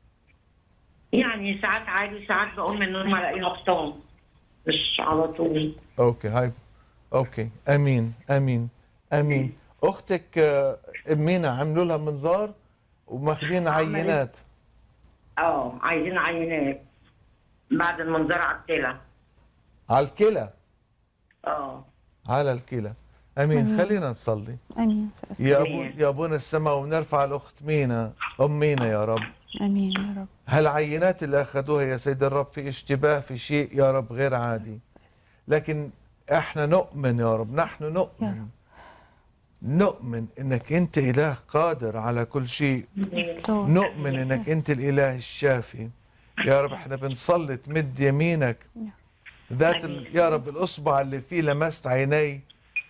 يعني ساعات عادي ساعات بقوم من النوم الاقيه هبطان مش على طول أوكي هاي أوكي أمين أمين أمين أختك آه، مينا عملوا لها منظار وماخذين عملت. عينات اه عايزين عينات بعد المنظار على الكلى على الكلى اه على الكلى امين أمين. خلينا نصلي أمين في اسم يا ابو أمين. يا ابونا السماء ونرفع الاخت مينا ام مينا يا رب أمين يا رب هالعينات اللي اخذوها يا سيد الرب في اشتباه في شيء يا رب غير عادي لكن احنا نؤمن يا رب نحن يا نؤمن نؤمن انك انت اله قادر على كل شيء يسوع. نؤمن انك انت الاله الشافي يا رب احنا بنصلي تمد يمينك ذات ال... يا رب الاصبع اللي فيه لمست عيني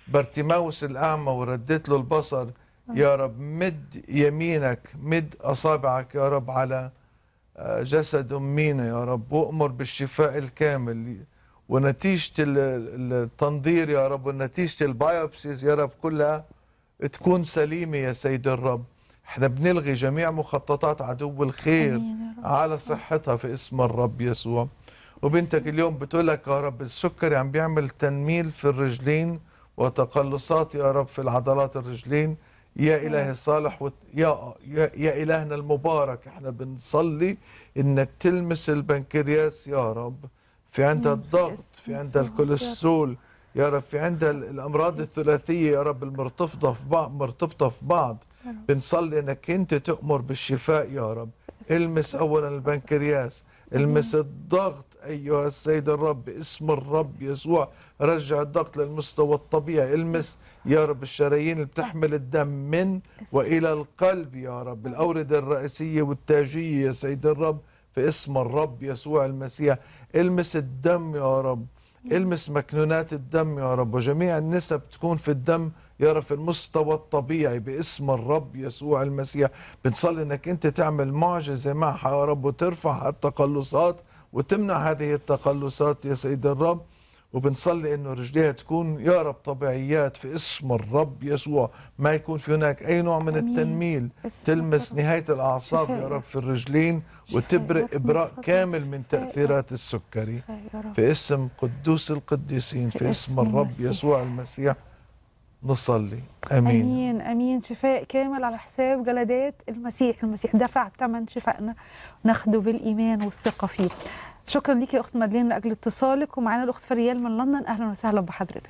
بارتيماوس الأعمى ورديت له البصر يا رب مد يمينك مد أصابعك يا رب على آه، جسد أمينا يا رب وأمر بالشفاء الكامل ونتيجة ال- ال- التنظير يا رب ونتيجة البايوبسيز يا رب كلها تكون سليمة يا سيد الرب احنا بنلغي جميع مخططات عدو الخير آمين يا رب. على صحتها في اسم الرب يسوع وبنتك اليوم بتقول لك يا رب السكري عم بيعمل تنميل في الرجلين وتقلصات يا رب في العضلات الرجلين يا إلهي الصالح وت... يا... يا يا إلهنا المبارك احنا بنصلي انك تلمس البنكرياس يا رب في عندها الضغط في عندها الكوليسترول يا رب في عندها ال- الامراض الثلاثيه يا رب المرتبطه في بعض مرتبطه في بعض بنصلي انك انت تؤمر بالشفاء يا رب المس اولا البنكرياس المس الضغط ايها السيد الرب باسم الرب يسوع رجع الضغط للمستوى الطبيعي المس يا رب الشرايين اللي بتحمل الدم من والى القلب يا رب الاورده الرئيسيه والتاجيه يا سيد الرب في اسم الرب يسوع المسيح المس الدم يا رب المس مكنونات الدم يا رب وجميع النسب تكون في الدم يا رب في المستوى الطبيعي باسم الرب يسوع المسيح بنصلي انك انت تعمل معجزه معها يا رب وترفع التقلصات وتمنع هذه التقلصات يا سيد الرب وبنصلي انه رجليها تكون يا رب طبيعيات في اسم الرب يسوع ما يكون في هناك اي نوع من آمين. التنميل باسم تلمس الرب. نهايه الاعصاب يا شفاء. رب في الرجلين شفاء. وتبرئ رب ابراء من فضلك. كامل من شفاء. تاثيرات السكري يا رب. في اسم قدوس القديسين في, في اسم اسم الرب المسيح. يسوع المسيح نصلي امين, امين امين شفاء كامل على حساب جلدات المسيح المسيح دفع ثمن شفائنا ناخده بالايمان والثقه فيه شكرا ليكي يا اخت مدلين لاجل اتصالك ومعانا الاخت فريال من لندن اهلا وسهلا بحضرتك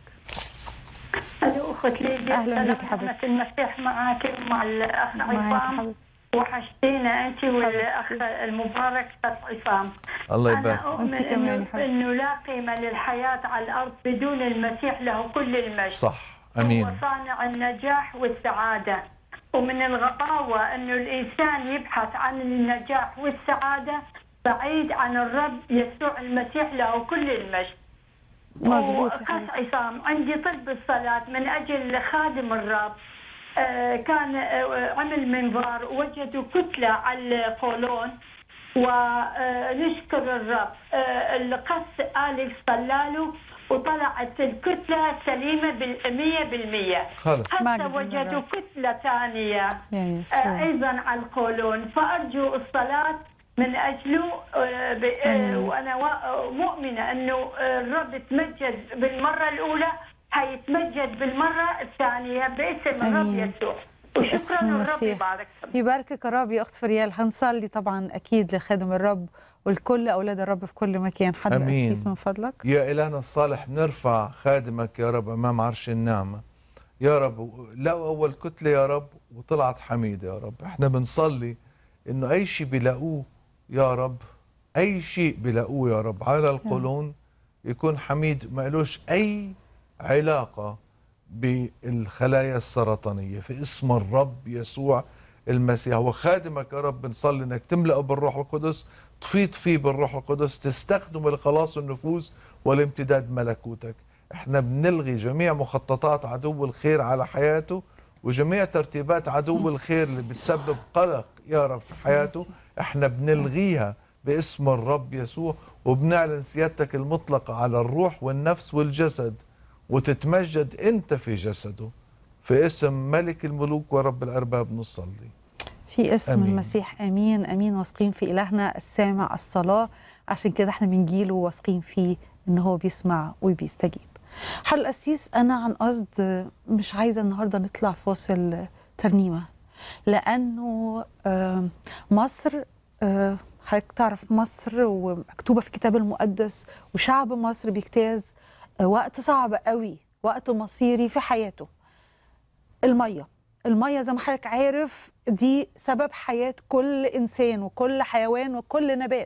الو اخت ليديا أهلاً بيكي سلام حبيبتي. المسيح معك ومع الاخ معاكي عصام حبيبتي وحشتينا انت والاخ المبارك استاذ عصام الله انا يبارك اؤمن وأنت كمان يا انه حبيبتي. انه لا قيمه للحياه على الارض بدون المسيح له كل المجد صح هو امين صانع النجاح والسعادة ومن الغباوة أنه الإنسان يبحث عن النجاح والسعادة بعيد عن الرب يسوع المسيح له كل المجد مظبوط يا وقس حبيبتي. عصام عندي طلب الصلاة من أجل خادم الرب آه، كان آه، عمل منظار وجدوا كتلة على القولون ونشكر الرب آه، القس آلف صلاله وطلعت الكتلة سليمة بالمية بالمية خلص حتى مجد وجدوا للرب. كتلة ثانية يا آه، يسوع ايضا على القولون فارجو الصلاه من اجله آه، ب- آه، آمين. وانا وا- مؤمنه انه آه، الرب تمجد بالمره الاولى حيتمجد بالمره الثانيه باسم الرب آمين. يسوع باسم وشكرا والرب المسيح. يبارك يباركك يا رب يا اخت فريال هنصلي طبعا اكيد لخادم الرب ولكل اولاد الرب في كل مكان حد آمين. قسيس من فضلك يا إلهنا الصالح نرفع خادمك يا رب أمام عرش النعمة يا رب لقوا أول كتلة يا رب وطلعت حميدة يا رب احنا بنصلي إنه أي شيء بيلاقوه يا رب أي شيء بيلاقوه يا رب على القولون يكون حميد ما لوش أي علاقة بالخلايا السرطانية في اسم الرب يسوع المسيح وخادمك يا رب بنصلي انك تملأه بالروح القدس تفيض فيه بالروح القدس تستخدمه لخلاص النفوس والامتداد ملكوتك احنا بنلغي جميع مخططات عدو الخير على حياته وجميع ترتيبات عدو الخير اللي بتسبب قلق يا رب في حياته احنا بنلغيها باسم الرب يسوع وبنعلن سيادتك المطلقة على الروح والنفس والجسد وتتمجد انت في جسده في اسم ملك الملوك ورب الارباب نصلي في اسم آمين. أمين. المسيح امين امين واثقين في الهنا السامع الصلاه عشان كده احنا بنجيله واثقين فيه ان هو بيسمع وبيستجيب حل القسيس انا عن قصد مش عايزه النهارده نطلع فاصل ترنيمه لانه آه، مصر آه، حضرتك تعرف مصر ومكتوبه في الكتاب المقدس وشعب مصر بيجتاز آه، وقت صعب قوي وقت مصيري في حياته الميه الميه زي ما حضرتك عارف دي سبب حياه كل انسان وكل حيوان وكل نبات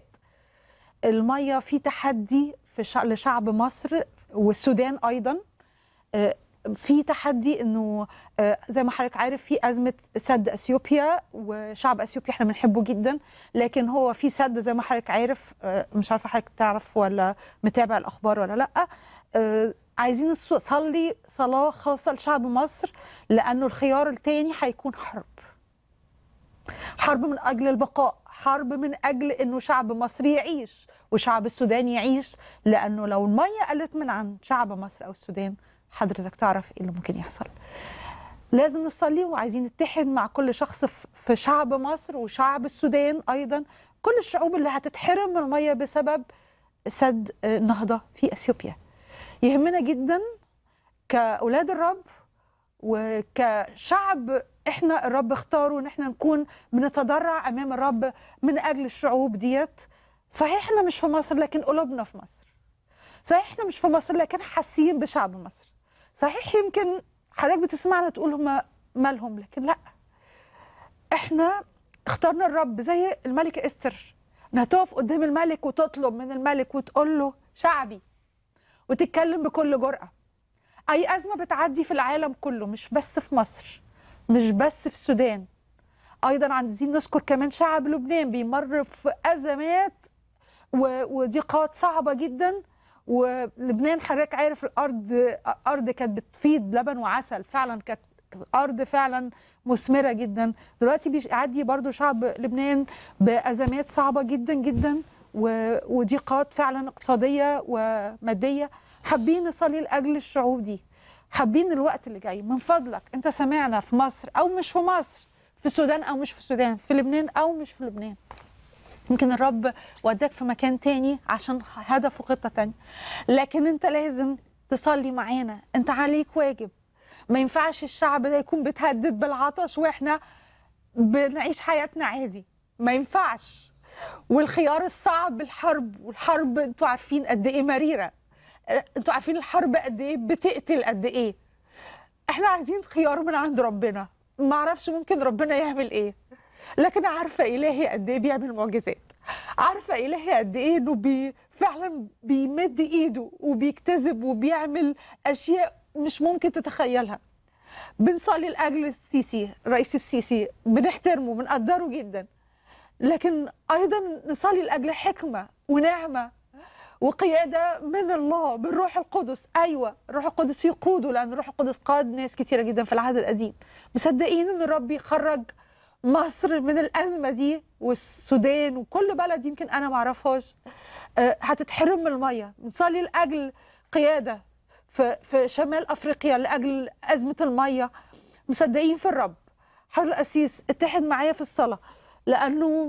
الميه في تحدي في شع... لشعب مصر والسودان ايضا آه، في تحدي انه آه، زي ما حضرتك عارف في ازمه سد اثيوبيا وشعب اثيوبيا احنا بنحبه جدا لكن هو في سد زي ما حضرتك عارف آه، مش عارفه حضرتك تعرف ولا متابع الاخبار ولا لا آه، عايزين نص- نصلي صلاة خاصة لشعب مصر لأنه الخيار التاني هيكون حرب حرب من أجل البقاء حرب من أجل أنه شعب مصر يعيش وشعب السودان يعيش لأنه لو المية قلت من عن شعب مصر أو السودان حضرتك تعرف إيه اللي ممكن يحصل لازم نصلي وعايزين نتحد مع كل شخص في- في شعب مصر وشعب السودان أيضا كل الشعوب اللي هتتحرم من المية بسبب سد النهضة في أثيوبيا يهمنا جدا كأولاد الرب وكشعب احنا الرب اختاره ان احنا نكون بنتضرع امام الرب من اجل الشعوب ديت صحيح احنا مش في مصر لكن قلوبنا في مصر صحيح احنا مش في مصر لكن حاسين بشعب مصر صحيح يمكن حضرتك بتسمعنا تقول هم مالهم لكن لا احنا اخترنا الرب زي الملكة استر انها تقف قدام الملك وتطلب من الملك وتقول له شعبي وتتكلم بكل جرأة أي أزمة بتعدي في العالم كله مش بس في مصر مش بس في السودان أيضا عايزين نذكر كمان شعب لبنان بيمر في أزمات و- وضيقات صعبة جدا ولبنان حضرتك عارف الأرض أرض كانت بتفيض لبن وعسل فعلا كانت أرض فعلا مثمرة جدا دلوقتي بيعدي برضو شعب لبنان بأزمات صعبة جدا جدا و- وضيقات فعلا اقتصادية ومادية حابين نصلي لأجل الشعوب دي حابين الوقت اللي جاي من فضلك انت سمعنا في مصر او مش في مصر في السودان او مش في السودان في لبنان او مش في لبنان يمكن الرب وداك في مكان تاني عشان هدف وخطة تانية لكن انت لازم تصلي معانا انت عليك واجب ما ينفعش الشعب ده يكون بيتهدد بالعطش واحنا بنعيش حياتنا عادي ما ينفعش والخيار الصعب الحرب والحرب انتوا عارفين قد ايه مريره انتوا عارفين الحرب قد ايه بتقتل قد ايه احنا عايزين خيار من عند ربنا ما اعرفش ممكن ربنا يعمل ايه لكن عارفه الهي قد ايه بيعمل معجزات عارفه الهي قد ايه انه بي فعلا بيمد ايده وبيكتذب وبيعمل اشياء مش ممكن تتخيلها بنصلي لاجل السيسي رئيس السيسي بنحترمه بنقدره جدا لكن ايضا نصلي لاجل حكمه ونعمه وقياده من الله بالروح القدس ايوه الروح القدس يقوده لان الروح القدس قاد ناس كتيره جدا في العهد القديم مصدقين ان الرب يخرج مصر من الازمه دي والسودان وكل بلد يمكن انا ما اعرفهاش آه، هتتحرم من الميه نصلي لاجل قياده في في شمال افريقيا لاجل ازمه الميه مصدقين في الرب حضر القسيس اتحد معايا في الصلاه لانه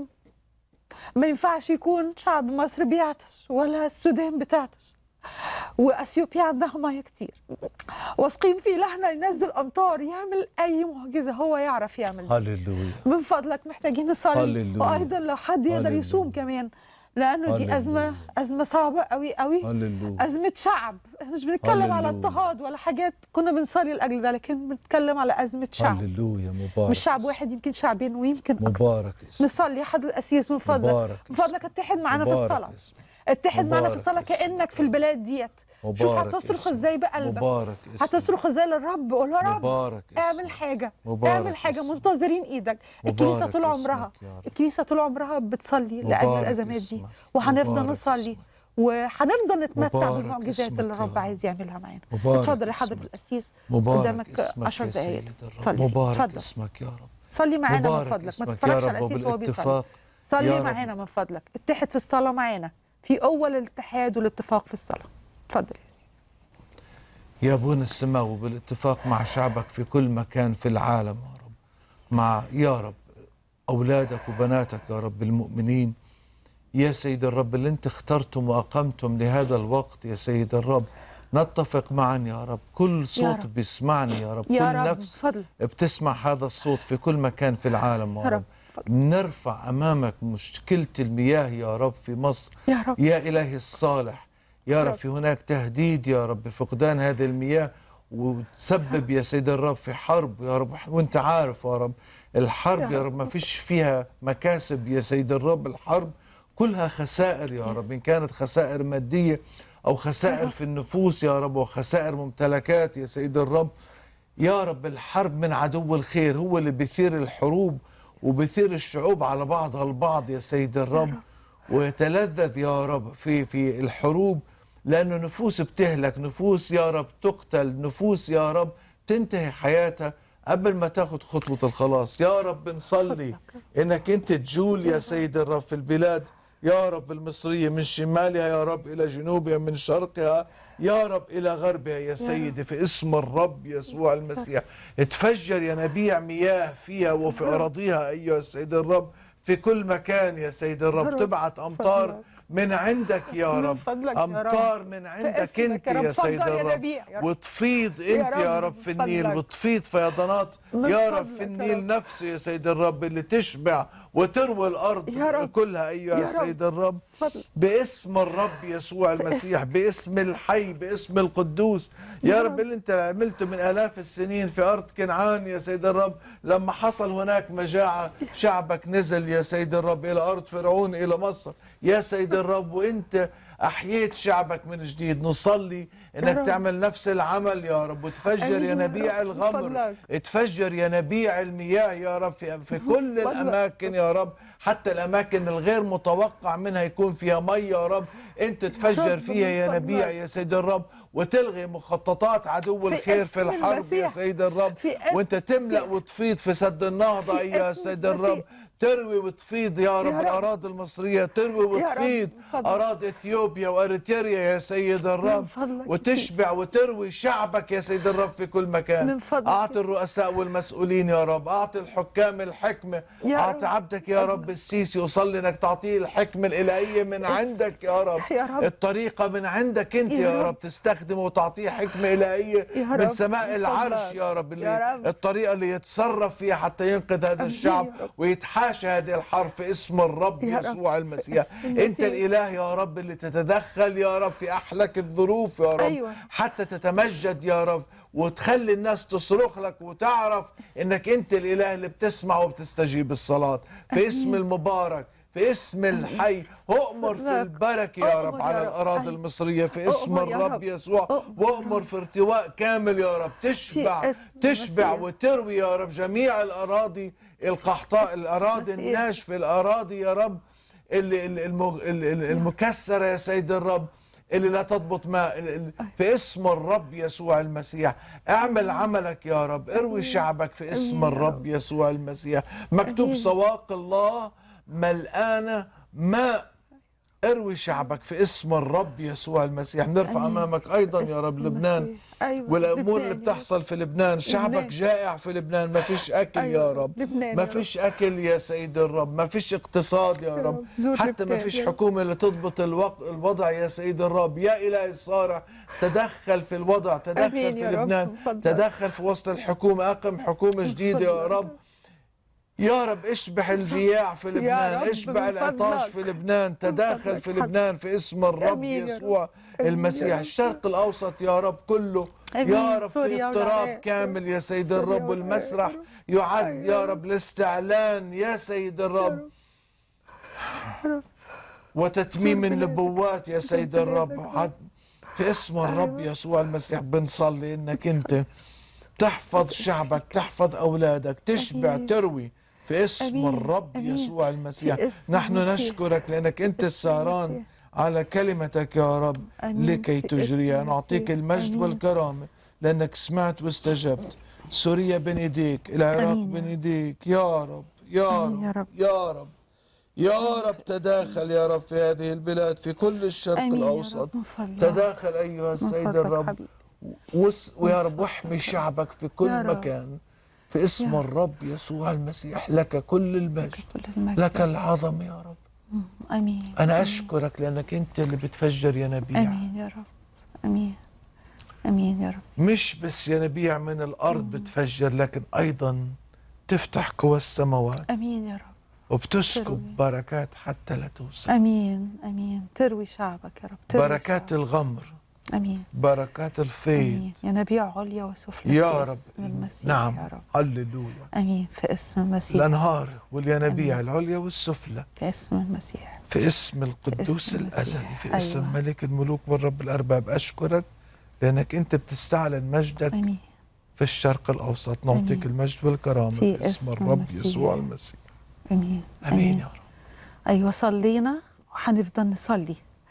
ما ينفعش يكون شعب مصر بيعطش ولا السودان بتعطش واثيوبيا عندها ميه كتير واثقين في الهنا ينزل امطار يعمل اي معجزه هو يعرف يعمل ده. هللويا من فضلك محتاجين نصلي هللويا. وايضا لو حد يقدر هللويا. يصوم كمان لانه دي هللويا. ازمه ازمه صعبه قوي قوي هللويا أزمة شعب مش بنتكلم على هللويا. اضطهاد ولا حاجات كنا بنصلي لأجل ده لكن بنتكلم على أزمة شعب هللويا مبارك مش شعب اسمك. واحد يمكن شعبين ويمكن أكتر مبارك اسمك نصلي يا حضرة القسيس من فضلك مبارك من فضلك اتحد معانا في مبارك الصلاة اسمك. اتحد معانا في مبارك الصلاة اسمك. كأنك في البلاد ديت شوف مبارك هتصرخ اسمك. ازاي بقلبك مبارك اسمك. هتصرخ ازاي للرب قول يا رب مبارك اعمل اسمك. حاجة مبارك اعمل حاجة اسمك. منتظرين ايدك الكنيسة مبارك طول عمرها اسمك يا رب. الكنيسة طول عمرها بتصلي لأجل مبارك الأزمات دي اسمك. وهنفضل مبارك نصلي اسمك. وهنفضل نتمتع مبارك بالمعجزات اسمك اللي يا الرب رب. عايز يعملها معانا مبارك اتفضل يا حضرة اسمك. القسيس مبارك قدامك اسمك 10 يا دقايق سيد الرب. صلي مبارك اتفضل اسمك يا رب صلي معانا من مبارك فضلك ما اسمك يا تتفرجش رب على القسيس وهو بيصلي وبالاتفاق يا صلي رب. معانا من فضلك اتحد في الصلاة معانا في أول الاتحاد والاتفاق في الصلاة اتفضل يا سيدي يا ابونا السماوي بالاتفاق مع شعبك في كل مكان في العالم يا رب مع يا رب اولادك وبناتك يا رب المؤمنين يا سيد الرب اللي انت اخترتم واقمتم لهذا الوقت يا سيد الرب نتفق معا يا رب كل صوت رب. بيسمعني يا رب يا كل رب نفس بفضل بتسمع هذا الصوت في كل مكان في العالم يا يا رب. رب نرفع امامك مشكله المياه يا رب في مصر يا رب يا إلهي الصالح يا رب رب. في هناك تهديد يا رب بفقدان هذه المياه وتسبب يا سيد الرب في حرب يا رب وانت عارف يا رب الحرب يا يا رب ما فيش فيها مكاسب يا سيد الرب الحرب كلها خسائر يا رب إن كانت خسائر مادية أو خسائر في النفوس يا رب وخسائر ممتلكات يا سيد الرب يا رب الحرب من عدو الخير هو اللي بيثير الحروب وبيثير الشعوب على بعضها البعض يا سيد الرب ويتلذذ يا رب في في الحروب لأنه نفوس بتهلك نفوس يا رب تقتل نفوس يا رب تنتهي حياتها قبل ما تاخد خطوة الخلاص يا رب بنصلي إنك أنت تجول يا سيد الرب في البلاد يا رب المصرية من شمالها يا رب إلى جنوبها من شرقها يا رب إلى غربها يا سيدي في اسم الرب يسوع المسيح تفجر ينابيع مياه فيها وفي أراضيها أيها السيد الرب في كل مكان يا سيد الرب رب، تبعت أمطار فضلك. من عندك يا من رب فضلك يا رب. أمطار من عندك اسمك أنت يا رب. يا سيد فجر الرب ينابيع يا رب. وتفيض يا أنت يا رب، رب في من النيل فضلك. وتفيض فيضانات من يا رب فضلك في يا النيل رب. نفسه يا سيد الرب اللي تشبع وتروي الأرض يا رب. كلها أيها يا رب. السيد الرب فضلك. باسم الرب يسوع المسيح باسم الحي باسم القدوس يا رب اللي انت عملته من الاف السنين في ارض كنعان يا سيد الرب لما حصل هناك مجاعه شعبك نزل يا سيد الرب الى ارض فرعون الى مصر يا سيد الرب وانت احييت شعبك من جديد نصلي انك رب. تعمل نفس العمل يا رب وتفجر آمين يا ينابيع رب. من الغمر فضلك. تفجر ينابيع المياه يا رب في, في كل فضلك. الاماكن يا رب حتى الاماكن الغير متوقع منها يكون فيها مي يا رب انت تفجر رب فيها من ينابيع فضلك. يا سيد الرب وتلغي مخططات عدو في الخير في اسم الحرب يا المسيح. سيد الرب في اسم- وانت تملا في- وتفيض في سد النهضه في ايها اسم السيد المسيح. الرب تروي وتفيض يا رب رب. الاراضي المصريه تروي يا رب، وتفيض فضلك. اراضي اثيوبيا واريتريا يا سيد الرب فضلك. وتشبع وتروي شعبك يا سيد الرب في كل مكان من فضلك. اعطي الرؤساء والمسؤولين يا رب اعطي الحكام الحكمه يا اعطي رب. عبدك يا رب السيسي وصلي انك تعطيه الحكمه الالهيه من عندك يا رب يا رب. الطريقه من عندك انت يا يا رب. رب تستخدمه وتعطيه حكمه الهيه يا من رب. سماء من العرش فضلك. يا رب اللي يا رب. الطريقه اللي يتصرف فيها حتى ينقذ هذا آمين الشعب يا رب. ويتحاشى هذه الحرب في اسم الرب يا رب. يسوع المسيح في اسم انت المسيح. الاله يا رب اللي تتدخل يا رب في احلك الظروف يا رب أيوة. حتى تتمجد يا رب وتخلي الناس تصرخ لك وتعرف انك انت الاله اللي بتسمع وبتستجيب الصلاه في اسم المبارك في اسم الحي اؤمر في فضلك. البركه يا رب أؤمر يا على رب. الاراضي أيوة. المصريه في اسم أؤمر يا الرب رب. يسوع أؤمر يا واؤمر في ارتواء كامل يا رب تشبع اسم تشبع المسيح. وتروي يا رب جميع الاراضي القحطاء الاراضي المسيح. الناشفه الاراضي يا رب اللي اللي- المج- اللي- اللي- المكسره يا سيد الرب اللي لا تضبط ماء ال- ال- في اسم الرب يسوع المسيح اعمل عملك يا رب اروي شعبك في اسم أمين يا الرب يسوع المسيح مكتوب أمين. سواق الله ملآنة ماء اروي شعبك في اسم الرب يسوع المسيح نرفع أمين. امامك ايضا يا رب اسم لبنان المسيح. أيوة. والامور لبنان اللي يا رب. بتحصل في لبنان شعبك لبنان. جائع في لبنان ما فيش اكل أيوة يا يا رب. رب لبنان ما يا رب. فيش اكل يا سيد الرب ما فيش اقتصاد يا رب. رب زور حتى ما لبنان فيش يا رب. حكومه اللي تضبط الوق- الوضع يا سيد الرب يا الهي الصارع تدخل في الوضع تدخل آمين في يا رب. لبنان من فضلك. تدخل في وسط الحكومه اقم حكومه جديده يا فضلك. رب يا رب اشبح الجياع في لبنان رب، اشبع من العطاش فضلك. في لبنان تداخل فضلك في حبيبي. لبنان في اسم الرب آمين يا رب. يسوع آمين يا المسيح رب. الشرق الاوسط يا رب كله آمين. يا رب في سوريا اضطراب والعراق. كامل يا سيد سوريا الرب والعراق. والمسرح يعد يا رب لاستعلان يا سيد الرب وتتميم شوف النبوات يا سيد بلادك. الرب عد في اسم الرب يسوع المسيح بنصلي انك انت تحفظ شعبك تحفظ اولادك تشبع أمين. تروي في اسم أمين. الرب أمين. يسوع المسيح في اسم نحن المسيح. نشكرك لانك انت السهران المسيح. على كلمتك يا رب أمين. لكي في تجريها اسم نعطيك المسيح. المجد أمين. والكرامه لانك سمعت واستجبت سوريا بين ايديك العراق أمين. بين ايديك يا رب يا أمين يا رب رب. يا رب يا رب تداخل يا رب في هذه البلاد في كل الشرق آمين يا الاوسط رب. من فضلك. تداخل ايها من السيد فضلك الرب حبيبي. وس ويا رب واحمي شعبك في كل يا رب. مكان في اسم يا الرب يسوع المسيح لك كل المجد كل المجد. لك العظم يا رب امين انا اشكرك لانك انت اللي بتفجر ينابيع امين يا رب امين امين يا رب مش بس ينابيع من الارض بتفجر لكن ايضا تفتح قوى السماوات امين يا رب وبتسكب تروي. بركات حتى لا توصل امين امين تروي شعبك يا رب تروي بركات شعبك. الغمر امين بركات الفيض امين ينابيع عليا وسفلى يا في رب اسم المسيح نعم يا رب هللويا امين في اسم المسيح الانهار والينابيع أمين. العليا والسفلى في اسم المسيح في اسم القدوس اسم المسيح. الازلي في اسم أيوة. ملك الملوك والرب الارباب اشكرك لانك انت بتستعلن مجدك امين في الشرق الاوسط نعطيك أمين. المجد والكرامه في في اسم اسم الرب المسيح. يسوع المسيح امين امين يا رب ايوه صلينا وحنفضل نصلي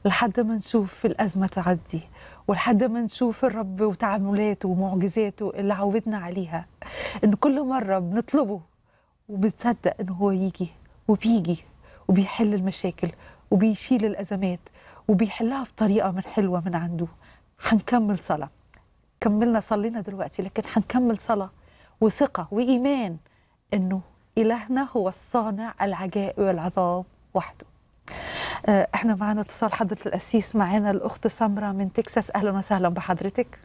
لحد ما نشوف الأزمة تعدي ولحد ما نشوف الرب وتعاملاته ومعجزاته اللي عودنا عليها إن كل مرة بنطلبه وبنصدق إن هو يجي وبيجي وبيحل المشاكل وبيشيل الأزمات وبيحلها بطريقة من حلوة من عنده هنكمل صلاة كملنا صلينا دلوقتي لكن هنكمل صلاة وثقة وإيمان إنه إلهنا هو الصانع العجائب والعظام وحده آه، احنا معانا اتصال حضرة القسيس معانا الأخت سمرة من تكساس أهلا وسهلا بحضرتك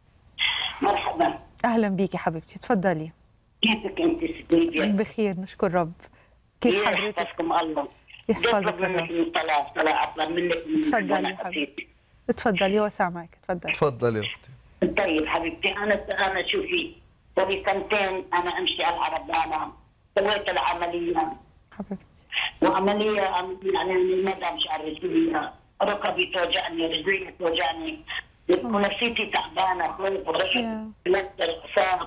مرحبا أهلا بيكي حبيبتي تفضلي كيفك انت ستيفيا؟ بخير نشكر رب كيف حضرتك يحفظكم الله يحفظك بطلب منك الرب من طلب طلب اطلب منك من اتفضلي وأنا يا أسيت. حبيبتي اتفضلي هو سامعك اتفضلي تفضلي يا اختي طيب حبيبتي انا انا شوفي قبل سنتين انا امشي على العربانه سويت العمليه حبيبتي وعمليه عمليه يعني المدى مش عارف فيها ركبي توجعني رجلي توجعني ونفسيتي تعبانه خوف ورعب يا. بلستر اعصاب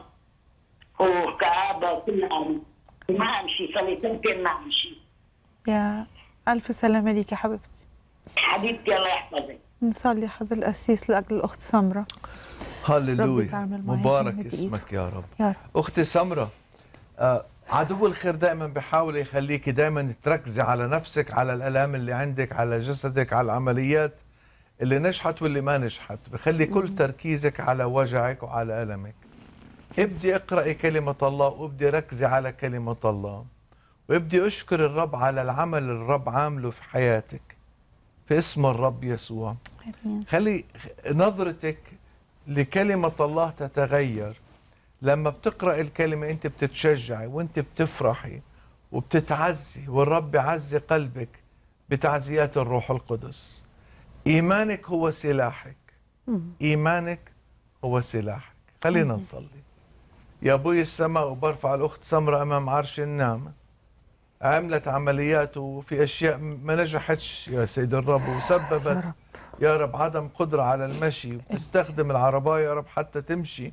وكآبه كلها ما امشي صار لي سنتين ما امشي يا ألف سلامة ليك يا حبيبتي حبيبتي الله يحفظك نصلي حضر القسيس لأجل الأخت سمرة رب هللويا يتعامل معاك مبارك ويمد اسمك يا رب يا رب اختي سمره آه، عدو الخير دائما بيحاول يخليك دائما تركزي على نفسك على الالام اللي عندك على جسدك على العمليات اللي نجحت واللي ما نجحت بخلي كل تركيزك على وجعك وعلى المك ابدي اقراي كلمه الله وابدي ركزي على كلمه الله وابدي اشكر الرب على العمل اللي الرب عامله في حياتك في اسم الرب يسوع آمين. خلي نظرتك لكلمة الله تتغير لما بتقرأ الكلمة أنت بتتشجعي وأنت بتفرحي وبتتعزي والرب يعزي قلبك بتعزيات الروح القدس إيمانك هو سلاحك إيمانك هو سلاحك خلينا نصلي يا أبوي السماء وبرفع الأخت سمرة أمام عرش النعمة عملت عمليات وفي أشياء ما نجحتش يا سيد الرب وسببت رب. يا رب عدم قدرة على المشي وتستخدم العرباية يا رب حتى تمشي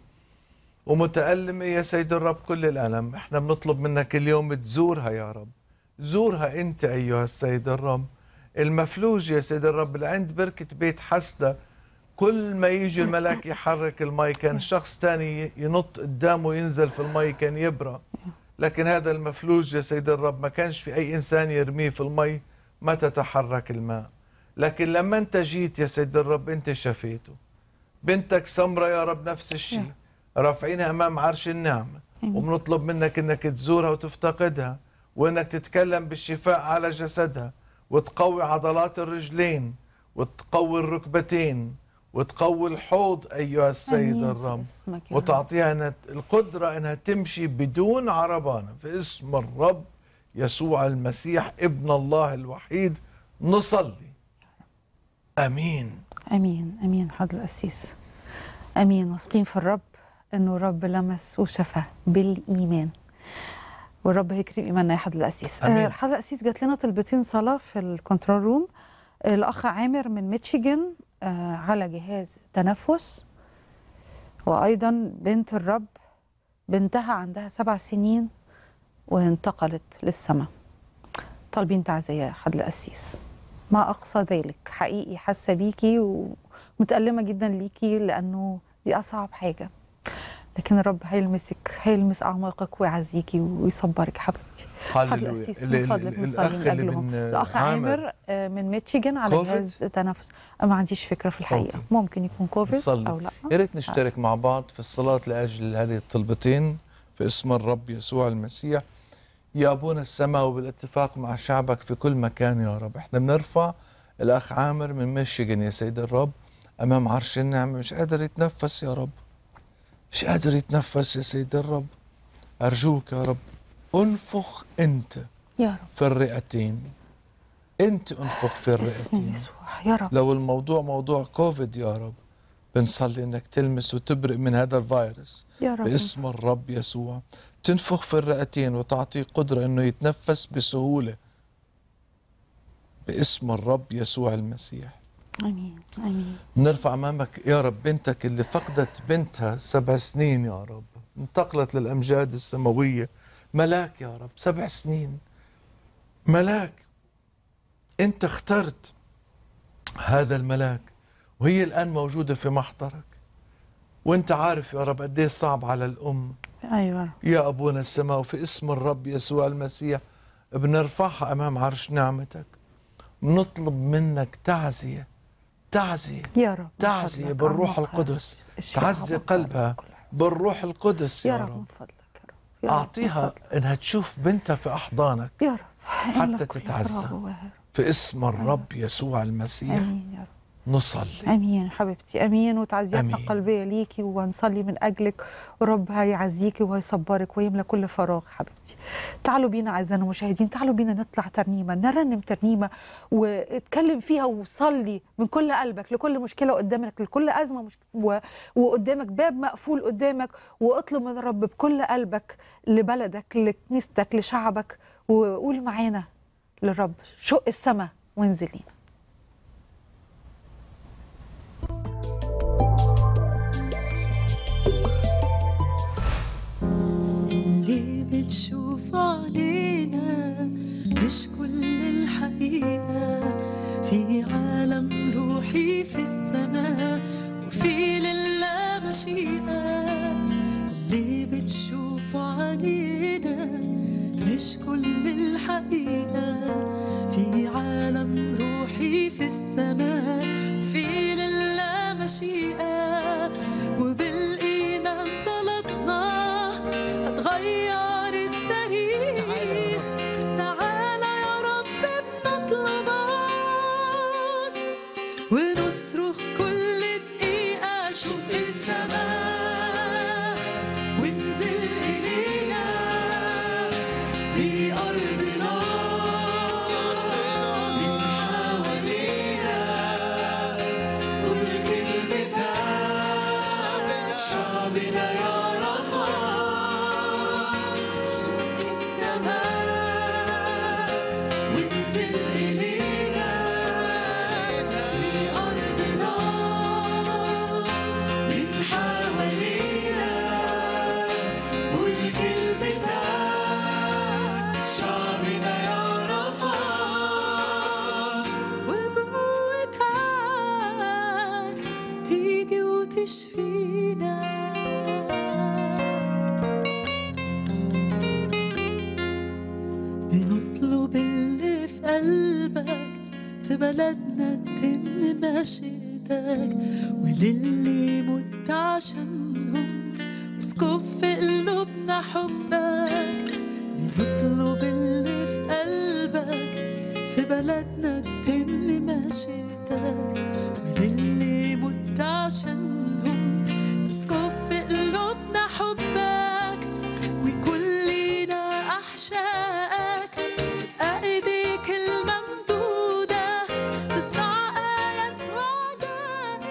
ومتألمة يا سيد الرب كل الألم احنا بنطلب منك اليوم تزورها يا رب زورها انت أيها السيد الرب المفلوج يا سيد الرب اللي عند بركة بيت حسدة كل ما يجي الملاك يحرك المي كان شخص تاني ينط قدامه ينزل في المي كان يبرأ لكن هذا المفلوج يا سيد الرب ما كانش في أي إنسان يرميه في المي ما تتحرك الماء لكن لما انت جيت يا سيد الرب انت شفيته بنتك سمرة يا رب نفس الشيء رافعينها امام عرش النعمة آمين. وبنطلب منك انك تزورها وتفتقدها وانك تتكلم بالشفاء على جسدها وتقوي عضلات الرجلين وتقوي الركبتين وتقوي الحوض ايها السيد آمين. الرب اسمك يا رب. وتعطيها إنها القدرة انها تمشي بدون عربانة في اسم الرب يسوع المسيح ابن الله الوحيد نصلي امين امين امين حضر القسيس امين واثقين في الرب انه الرب لمس وشفى بالايمان والرب هيكرم ايماننا يا حضر القسيس آمين. آه، حضر القسيس جات لنا طلبتين صلاه في الكنترول روم آه، الاخ عامر من ميتشيجن آه، على جهاز تنفس وايضا بنت الرب بنتها عندها سبع سنين وانتقلت للسماء طالبين تعزيه يا حضر القسيس ما أقصى ذلك حقيقي حاسة بيكي ومتألمة جدا ليكي لأنه دي أصعب حاجة لكن الرب هيلمسك هيلمس أعماقك ويعزيكي ويصبرك حبيبتي حضر هللويا القسيس ال- من ال- فضلك ال- نصلي الأخ من اللي أجلهم من الأخ عامر عامر آه، من ميتشيجن على كوفيد؟ جهاز تنفس ما عنديش فكرة في الحقيقة أوكي. ممكن يكون كوفيد نصلي. أو لا يا ريت نشترك مع بعض في الصلاة لأجل هذه الطلبتين في اسم الرب يسوع المسيح يا أبونا السماء وبالاتفاق مع شعبك في كل مكان يا رب احنا بنرفع الأخ عامر من ميشيغان يا سيد الرب أمام عرش النعمة مش قادر يتنفس يا رب مش قادر يتنفس يا سيد الرب أرجوك يا رب انفخ أنت يا رب في الرئتين أنت انفخ في اسم الرئتين يسوع يا رب لو الموضوع موضوع كوفيد يا رب بنصلي انك تلمس وتبرئ من هذا الفيروس يا رب باسم الرب يسوع تنفخ في الرئتين وتعطيه قدرة انه يتنفس بسهولة باسم الرب يسوع المسيح آمين آمين بنرفع امامك يا رب بنتك اللي فقدت بنتها سبع سنين يا رب انتقلت للامجاد السماويه ملاك يا رب سبع سنين ملاك انت اخترت هذا الملاك وهي الآن موجودة في محضرك وانت عارف يا رب قد ايه صعب على الأم ايوه يا أبونا السماء وفي اسم الرب يسوع المسيح بنرفعها أمام عرش نعمتك بنطلب منك تعزية تعزية يا رب من تعزية فضلك، بالروح أرمقها. القدس اشفعها تعزي من قلبها فضلك. بالروح القدس يا يا رب من رب فضلك يا رب يا رب من أعطيها فضلك. إنها تشوف بنتها في أحضانك يا رب حتى إنك يا تتعزى. رب وهر. في اسم الرب يسوع المسيح امين يا رب نصلي امين حبيبتي امين وتعزياتنا أمين. القلبيه ليكي وهنصلي من اجلك ورب هيعزيكي وهيصبرك ويملى كل فراغ حبيبتي تعالوا بينا اعزائنا المشاهدين تعالوا بينا نطلع ترنيمه نرنم ترنيمه واتكلم فيها وصلي من كل قلبك لكل مشكله قدامك لكل ازمه مش و... وقدامك باب مقفول قدامك واطلب من الرب بكل قلبك لبلدك لكنيستك لشعبك وقول معانا للرب شق السماء وانزل لينا اللي بتشوف علينا مش كل الحقيقة في عالم روحي في السماء وفي لله مشيئة اللي بتشوف علينا مش كل الحقيقة في عالم روحي في السماء وفي لله مشيئة وبالإيمان صلاتنا هتغير التاريخ تعالى يا رب بنطلبك ونصرخ كل دقيقة شق السماء وانزل إلينا في أرضنا من حوالينا قول كلمتك شعبنا يعرفك شق السماء وانزل إلينا في أرضنا من حوالينا قول كلمتك شعبنا يعرفك وبقوتك تيجي وتشفينا بنطلب اللي في قلبك في بلدنا تتم مشيئتك وللي مت عشانهم اسكب في قلوبنا حبك بنطلب اللي في قلبك في بلدنا تتم مشيئتك وللي مت عشانهم تسكب في قلوبنا حبك ويكون لينا أحشائك بأيديك الممدودة تصنع آيات وعجائب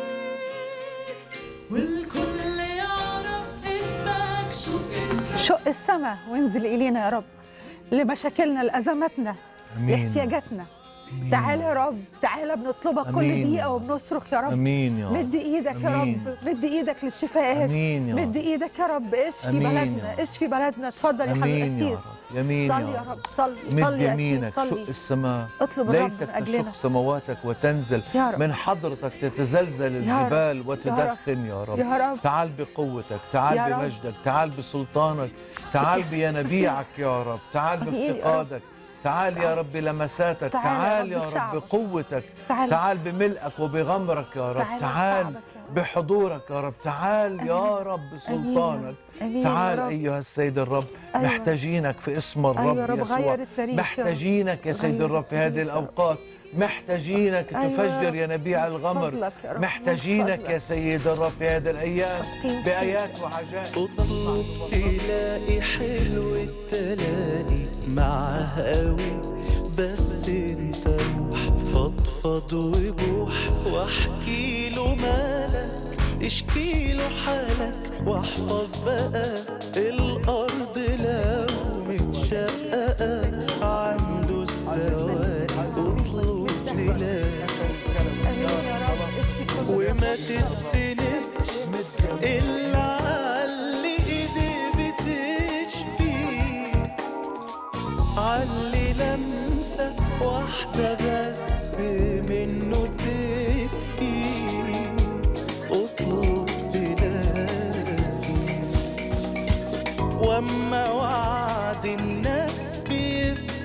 والكل يعرف اسمك شو اسمك شق السماء وانزل إلينا يا رب لمشاكلنا لأزماتنا أمين. لاحتياجاتنا تعال يا رب تعال بنطلبك كل أمين. دقيقة وبنصرخ يا رب امين يا رب مد ايدك يا أمين. رب مد ايدك للشفاءات امين يا مد رب ايدك يا رب اشفي أمين يا بلدنا رب. اشفي بلدنا اتفضل يا حبيب امين يا القسيس رب يمين صلي يا يا رب رب صلي مد صلي يا يمينك قسيس شق صلي السماء اطلب الرب ليتك من اجلنا تشق سماواتك وتنزل يا رب من حضرتك تتزلزل يا رب. الجبال وتدخن يا رب يا رب تعال بقوتك تعال يا رب. بمجدك تعال بسلطانك تعال باسم بينابيعك يا رب تعال صحيح يا رب. بافتقادك تعال يا رب لمساتك تعال تعال يا يا رب رب بشعبك. بقوتك تعال تعال بملئك وبغمرك يا رب تعال تعال بشعبك يا رب. بحضورك يا رب تعال يا رب بسلطانك أمين يا تعال رب. أيها السيد الرب أيوة. محتاجينك في اسم أيوة الرب يا رب، يسوع غير التاريخ يا رب. محتاجينك يا سيد غير الرب في التاريخ هذه يا رب. الأوقات محتاجينك أيوة يا تفجر رب. ينابيع الغمر فضلك يا رب، من محتاجينك فضلك. يا سيد الرب في هذه الأيام أسقيك. بآيات وعجائب اطلب تلاقي حلو التلاقي معاه قوي بس انت روح فضفض وبوح واحكي له مالك اشكي له حالك واحفظ بقى الارض لو متشققه عنده السواق اطلب تلاقي وما تتسندش إلا علي إيدي بتشفي علي لمسة واحدة بس منه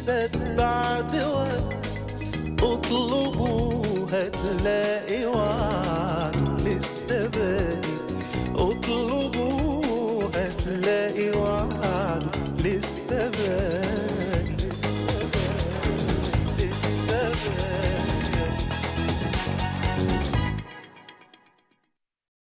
جسد بعد وقت اطلبوا هتلاقي وعد لسه باقي